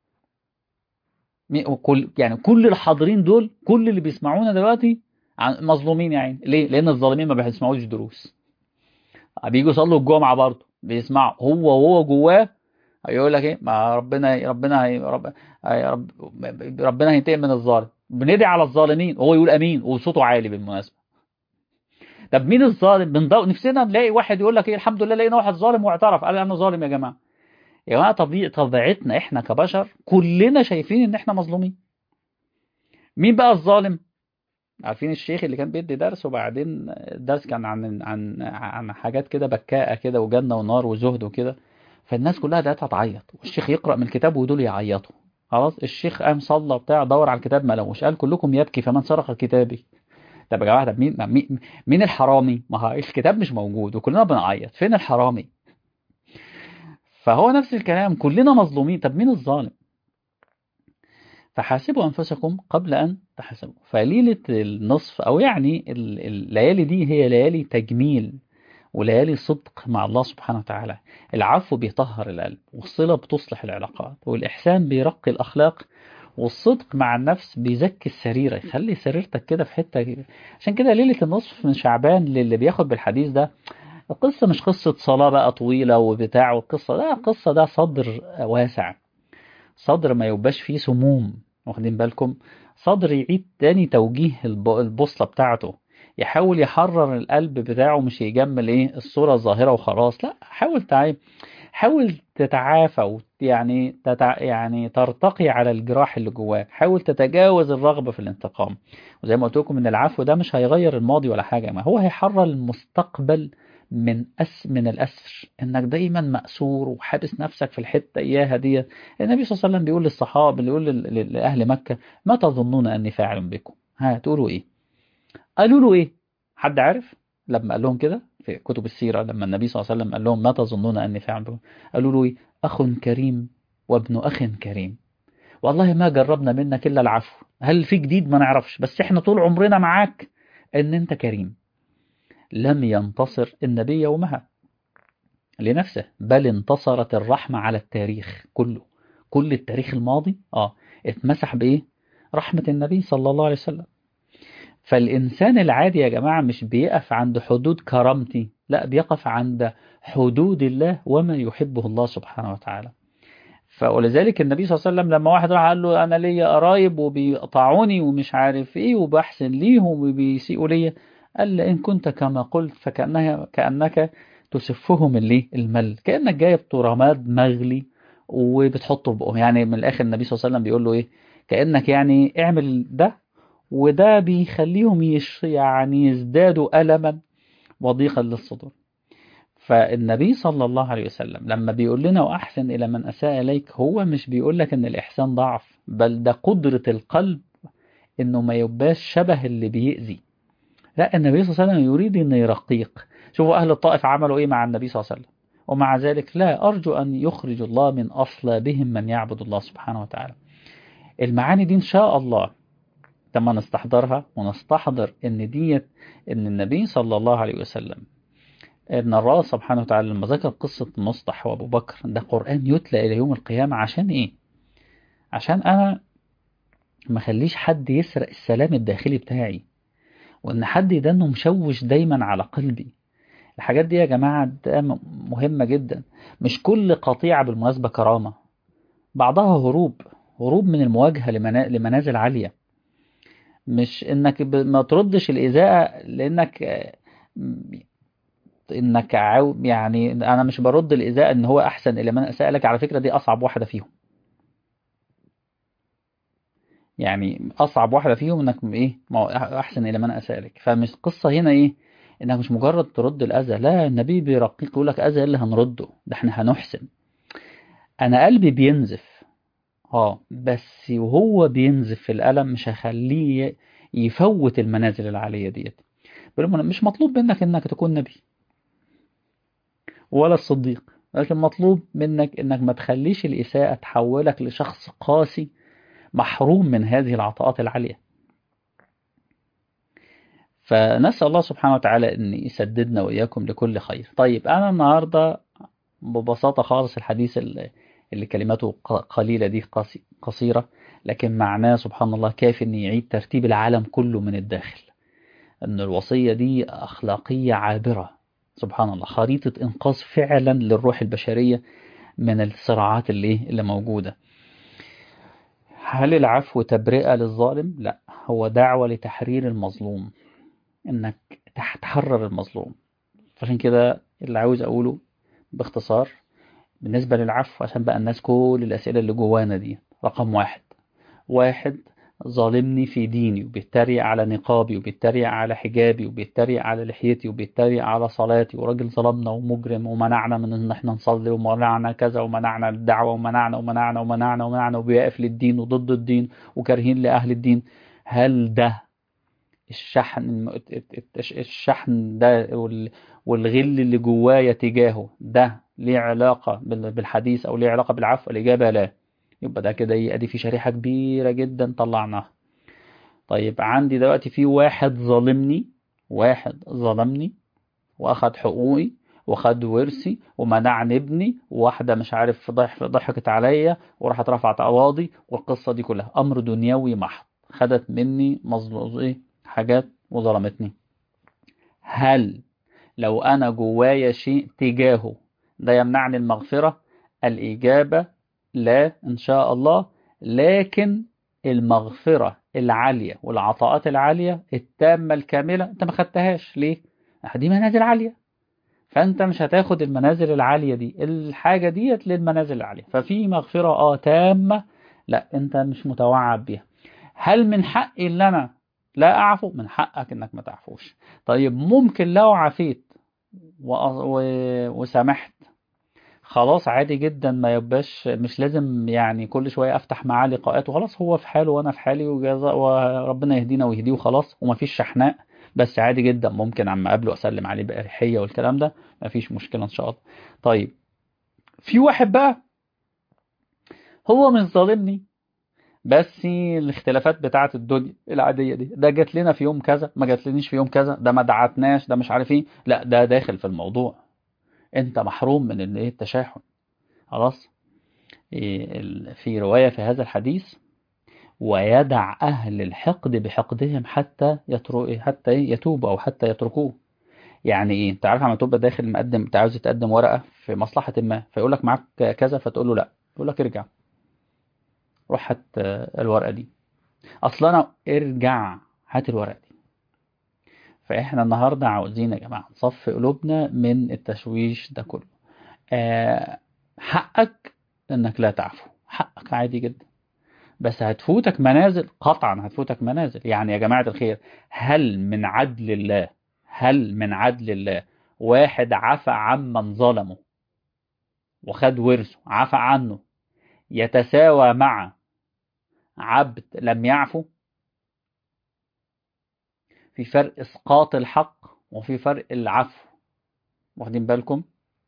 كل يعني كل الحاضرين دول كل اللي بيسمعونا دلوقتي مظلومين يعني ليه لان الظالمين ما بيسمعوش دروس بييجوا يصلوا الجمعه برضه بيسمعوا هو وهو جواه هيقول لك ايه ما ربنا ربنا هي رب رب ربنا هينتقم من الظالم بندعي على الظالمين وهو يقول امين وصوته عالي بالمناسبه طب مين الظالم بنضوء نفسنا نلاقي واحد يقول لك ايه الحمد لله لقينا واحد ظالم واعترف قال انا ظالم يا جماعه يا جماعه طبيعي طبيعتنا احنا كبشر كلنا شايفين ان احنا مظلومين مين بقى الظالم عارفين الشيخ اللي كان بيدي درس وبعدين الدرس كان عن عن عن حاجات كده بكاءه كده وجنه ونار وزهد وكده فالناس كلها بدات تعيط والشيخ يقرا من الكتاب ودول يعيطوا خلاص الشيخ قام صلى بتاع دور على الكتاب ما لقوش قال كلكم يبكي فمن سرق كتابي طب يا جماعه طب مين مين مين الحرامي ما هو الكتاب مش موجود وكلنا بنعيط فين الحرامي فهو نفس الكلام كلنا مظلومين طب مين الظالم فحاسبوا أنفسكم قبل أن تحاسبوا فليلة النصف أو يعني الليالي دي هي ليالي تجميل وليالي صدق مع الله سبحانه وتعالى العفو بيطهر القلب والصلة بتصلح العلاقات والإحسان بيرقي الأخلاق والصدق مع النفس بيزكي السريرة يخلي سريرتك كده في حتة عشان كده ليلة النصف من شعبان للي بياخد بالحديث ده القصة مش قصة صلاة بقى طويلة وبتاع والقصة لا القصة ده صدر واسع صدر ما يبقاش فيه سموم واخدين بالكم صدر يعيد تاني توجيه البوصلة بتاعته يحاول يحرر القلب بتاعه مش يجمل ايه الصورة الظاهرة وخلاص لا حاول تعايب حاول تتعافى يعني تتع... يعني ترتقي على الجراح اللي جواك حاول تتجاوز الرغبة في الانتقام وزي ما قلت لكم ان العفو ده مش هيغير الماضي ولا حاجة ما هو هيحرر المستقبل من أس من الأسر إنك دايما مأسور وحابس نفسك في الحتة إياها دي النبي صلى الله عليه وسلم بيقول للصحابة بيقول لأهل مكة ما تظنون أني فاعل بكم ها تقولوا إيه قالوا له إيه حد عارف لما قال لهم كده في كتب السيرة لما النبي صلى الله عليه وسلم قال لهم ما تظنون أني فاعل بكم قالوا له إيه أخ كريم وابن أخ كريم والله ما جربنا منك إلا العفو هل في جديد ما نعرفش بس إحنا طول عمرنا معاك إن أنت كريم لم ينتصر النبي يومها لنفسه بل انتصرت الرحمة على التاريخ كله كل التاريخ الماضي آه اتمسح بإيه رحمة النبي صلى الله عليه وسلم فالإنسان العادي يا جماعة مش بيقف عند حدود كرامتي لا بيقف عند حدود الله وما يحبه الله سبحانه وتعالى فولذلك النبي صلى الله عليه وسلم لما واحد راح قال له أنا ليا قرايب وبيقطعوني ومش عارف إيه وبحسن ليهم وبيسيئوا ليا قال إن كنت كما قلت فكأنها كأنك تسفهم اللي المل كأنك جايب رماد مغلي وبتحطه بقهم يعني من الآخر النبي صلى الله عليه وسلم بيقول له إيه كأنك يعني اعمل ده وده بيخليهم يش يعني يزدادوا ألما وضيقا للصدور فالنبي صلى الله عليه وسلم لما بيقول لنا وأحسن إلى من أساء إليك هو مش بيقول لك إن الإحسان ضعف بل ده قدرة القلب إنه ما يبقاش شبه اللي بيأذي لا النبي صلى الله عليه وسلم يريد أن يرقيق شوفوا أهل الطائف عملوا إيه مع النبي صلى الله عليه وسلم ومع ذلك لا أرجو أن يخرج الله من أصلابهم من يعبد الله سبحانه وتعالى المعاني دي إن شاء الله لما نستحضرها ونستحضر ان ديت ان النبي صلى الله عليه وسلم ان الله سبحانه وتعالى لما ذكر قصة مصطح وابو بكر ده قرآن يتلى الى يوم القيامة عشان ايه عشان انا ما خليش حد يسرق السلام الداخلي بتاعي وان حد يدنه مشوش دايما على قلبي الحاجات دي يا جماعة ده مهمة جدا مش كل قطيعة بالمناسبة كرامة بعضها هروب هروب من المواجهة لمنازل عالية مش انك ما تردش الإزاءة لانك انك عاو يعني انا مش برد الإزاءة ان هو احسن الى من اساء لك على فكرة دي اصعب واحدة فيهم يعني اصعب واحدة فيهم انك ايه ما احسن الى من اساء لك فمش قصة هنا ايه انك مش مجرد ترد الاذى لا النبي بيرقيق يقول لك اذى اللي هنرده ده احنا هنحسن انا قلبي بينزف اه بس وهو بينزف في الألم مش هخليه يفوت المنازل العالية ديت مش مطلوب منك انك تكون نبي ولا الصديق لكن مطلوب منك انك ما تخليش الإساءة تحولك لشخص قاسي محروم من هذه العطاءات العالية فنسأل الله سبحانه وتعالى أن يسددنا وإياكم لكل خير طيب أنا النهاردة ببساطة خالص الحديث اللي اللي كلماته قليلة دي قصيرة لكن معناه سبحان الله كافي أن يعيد ترتيب العالم كله من الداخل أن الوصية دي أخلاقية عابرة سبحان الله خريطة إنقاذ فعلا للروح البشرية من الصراعات اللي, اللي موجودة هل العفو تبرئة للظالم؟ لا هو دعوة لتحرير المظلوم انك تحرر المظلوم عشان كده اللي عاوز اقوله باختصار بالنسبة للعفو عشان بقى الناس كل الأسئلة اللي جوانا دي رقم واحد واحد ظالمني في ديني وبيتريق على نقابي وبيتريق على حجابي وبيتريق على لحيتي وبيتريق على صلاتي وراجل ظلمنا ومجرم ومنعنا من ان احنا نصلي ومنعنا كذا ومنعنا الدعوة ومنعنا ومنعنا ومنعنا ومنعنا وبيقف للدين وضد الدين وكارهين لأهل الدين هل ده الشحن الشحن ده والغل اللي جوايا تجاهه ده ليه علاقة بالحديث أو ليه علاقة بالعفو الإجابة لا يبقى ده كده ايه ادي في شريحة كبيرة جدا طلعناها طيب عندي دلوقتي في واحد ظالمني واحد ظلمني واخد حقوقي وخد ورثي ومنعني ابني وواحدة مش عارف ضح ضحكت عليا وراحت رفعت قواضي والقصة دي كلها أمر دنيوي محض خدت مني مظلوم ايه حاجات وظلمتني هل لو أنا جوايا شيء تجاهه ده يمنعني المغفرة الإجابة لا إن شاء الله لكن المغفرة العالية والعطاءات العالية التامة الكاملة أنت ما خدتهاش ليه؟ دي منازل عالية فأنت مش هتاخد المنازل العالية دي الحاجة ديت للمنازل العالية ففي مغفرة آه تامة لا أنت مش متوعب بيها هل من حقي اللي أنا لا أعفو من حقك إنك ما تعفوش طيب ممكن لو عفيت و... و... وسامحت خلاص عادي جدا ما يبقاش مش لازم يعني كل شوية افتح معاه لقاءات وخلاص هو في حاله وانا في حالي وجزاء وربنا يهدينا ويهديه وخلاص ومفيش شحناء بس عادي جدا ممكن عم اقابله اسلم عليه باريحيه والكلام ده مفيش مشكله ان شاء الله طيب في واحد بقى هو مش ظالمني بس الاختلافات بتاعه الدنيا العاديه دي ده جات لنا في يوم كذا ما جاتلنيش في يوم كذا ده ما دعتناش ده مش عارف ايه لا ده داخل في الموضوع انت محروم من الايه التشاحن خلاص في روايه في هذا الحديث ويدع أهل الحقد بحقدهم حتى يترو حتى يتوبوا أو حتى يتركوه يعني إيه أنت عارف لما تبقى داخل مقدم أنت عاوز تقدم ورقة في مصلحة ما فيقول لك معاك كذا فتقول له لا يقول لك ارجع روح هات الورقة دي أصلا أنا ارجع هات الورقة دي فإحنا النهاردة عاوزين يا جماعة نصفي قلوبنا من التشويش ده كله أه حقك إنك لا تعفو حقك عادي جدا بس هتفوتك منازل قطعا هتفوتك منازل يعني يا جماعة الخير هل من عدل الله هل من عدل الله واحد عفى عمن ظلمه وخد ورثه عفى عنه يتساوى مع عبد لم يعفو في فرق اسقاط الحق وفي فرق العفو واخدين بالكم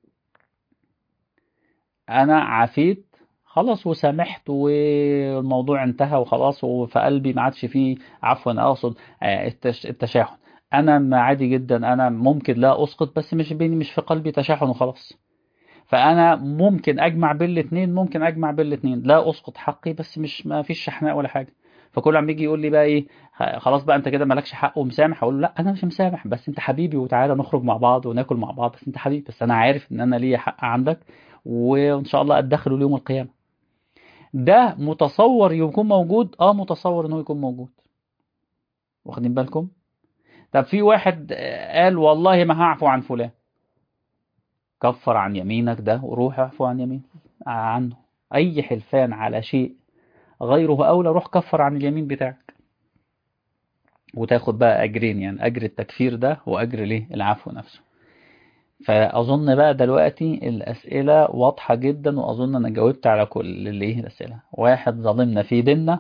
انا عفيت خلاص وسامحت والموضوع انتهى وخلاص وفي قلبي ما عادش فيه عفوا اقصد التشاحن انا عادي جدا انا ممكن لا اسقط بس مش بيني مش في قلبي تشاحن وخلاص فانا ممكن اجمع بين الاثنين ممكن اجمع بين الاثنين لا اسقط حقي بس مش ما فيش شحناء ولا حاجه فكل عم يجي يقول لي بقى ايه خلاص بقى انت كده مالكش حق ومسامح اقول له لا انا مش مسامح بس انت حبيبي وتعالى نخرج مع بعض وناكل مع بعض بس انت حبيبي بس انا عارف ان انا ليا حق عندك وان شاء الله ادخله ليوم القيامه ده متصور يكون موجود اه متصور انه يكون موجود واخدين بالكم طب في واحد قال والله ما هعفو عن فلان كفر عن يمينك ده وروح اعفو عن يمين عنه اي حلفان على شيء غيره اولى روح كفر عن اليمين بتاعك وتاخد بقى اجرين يعني اجر التكفير ده واجر ليه العفو نفسه فأظن بقى دلوقتي الأسئلة واضحة جدا وأظن أنا جاوبت على كل اللي إيه الأسئلة واحد ظالمنا في ديننا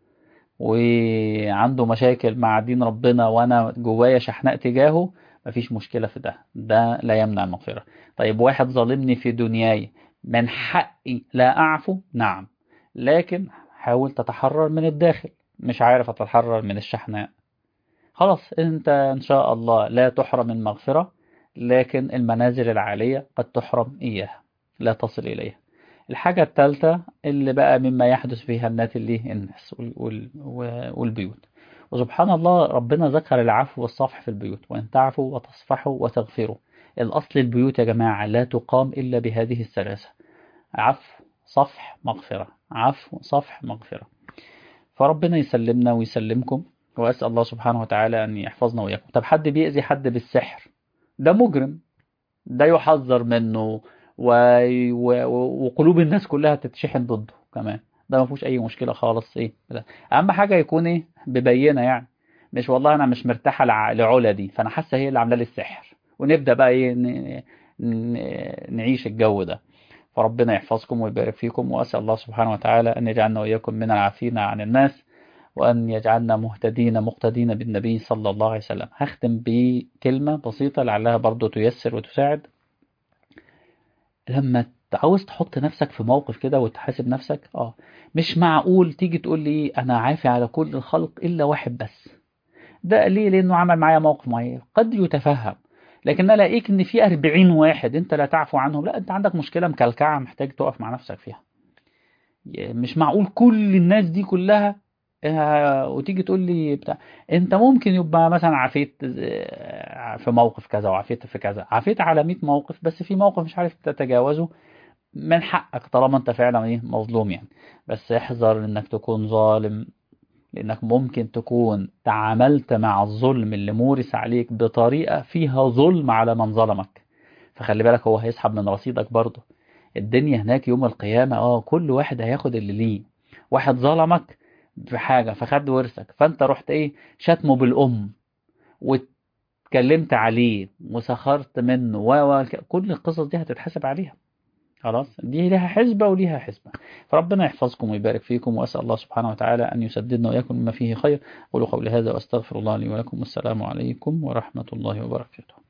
وعنده مشاكل مع دين ربنا وأنا جوايا شحناء تجاهه مفيش مشكلة في ده ده لا يمنع المغفرة طيب واحد ظالمني في دنياي من حقي لا أعفو نعم لكن حاول تتحرر من الداخل مش عارف أتحرر من الشحناء خلاص أنت إن شاء الله لا تحرم المغفرة لكن المنازل العالية قد تحرم إياها لا تصل إليها الحاجة الثالثة اللي بقى مما يحدث فيها النات اللي الناس والبيوت وسبحان الله ربنا ذكر العفو والصفح في البيوت وأن تعفوا وتصفحوا وتغفروا الأصل البيوت يا جماعة لا تقام إلا بهذه الثلاثة عفو صفح مغفرة عفو صفح مغفرة فربنا يسلمنا ويسلمكم وأسأل الله سبحانه وتعالى أن يحفظنا وإياكم طب حد بيأذي حد بالسحر ده مجرم ده يحذر منه و... و... وقلوب الناس كلها تتشحن ضده كمان ده ما فيهوش اي مشكله خالص ايه ده. اهم حاجه يكون ايه ببينه يعني مش والله انا مش مرتاحه لع... لعلا دي فانا حاسه هي اللي عامله لي السحر ونبدا بقى ايه ن... ن... نعيش الجو ده فربنا يحفظكم ويبارك فيكم واسال الله سبحانه وتعالى ان يجعلنا واياكم من العافين عن الناس وأن يجعلنا مهتدين مقتدين بالنبي صلى الله عليه وسلم هختم بكلمة بسيطة لعلها برضو تيسر وتساعد لما عاوز تحط نفسك في موقف كده وتحاسب نفسك اه مش معقول تيجي تقول لي انا عافي على كل الخلق الا واحد بس ده ليه لانه عمل معايا موقف معين قد يتفهم لكن الاقيك ان في 40 واحد انت لا تعفو عنهم لا انت عندك مشكله مكلكعه محتاج تقف مع نفسك فيها مش معقول كل الناس دي كلها آه، وتيجي تقول لي بتاع انت ممكن يبقى مثلا عفيت آه، في موقف كذا وعفيت في كذا عفيت على 100 موقف بس في موقف مش عارف تتجاوزه من حقك طالما انت فعلا ايه مظلوم يعني بس احذر انك تكون ظالم لانك ممكن تكون تعاملت مع الظلم اللي مورس عليك بطريقة فيها ظلم على من ظلمك فخلي بالك هو هيسحب من رصيدك برضه الدنيا هناك يوم القيامة اه كل واحد هياخد اللي ليه واحد ظلمك في حاجة فخد ورثك فانت رحت ايه شتمه بالأم واتكلمت عليه وسخرت منه و و- كل القصص دي هتتحاسب عليها خلاص دي لها حسبة وليها حسبة فربنا يحفظكم ويبارك فيكم وأسأل الله سبحانه وتعالى أن يسددنا وإياكم مما فيه خير قولوا قولي هذا وأستغفر الله لي ولكم والسلام عليكم ورحمة الله وبركاته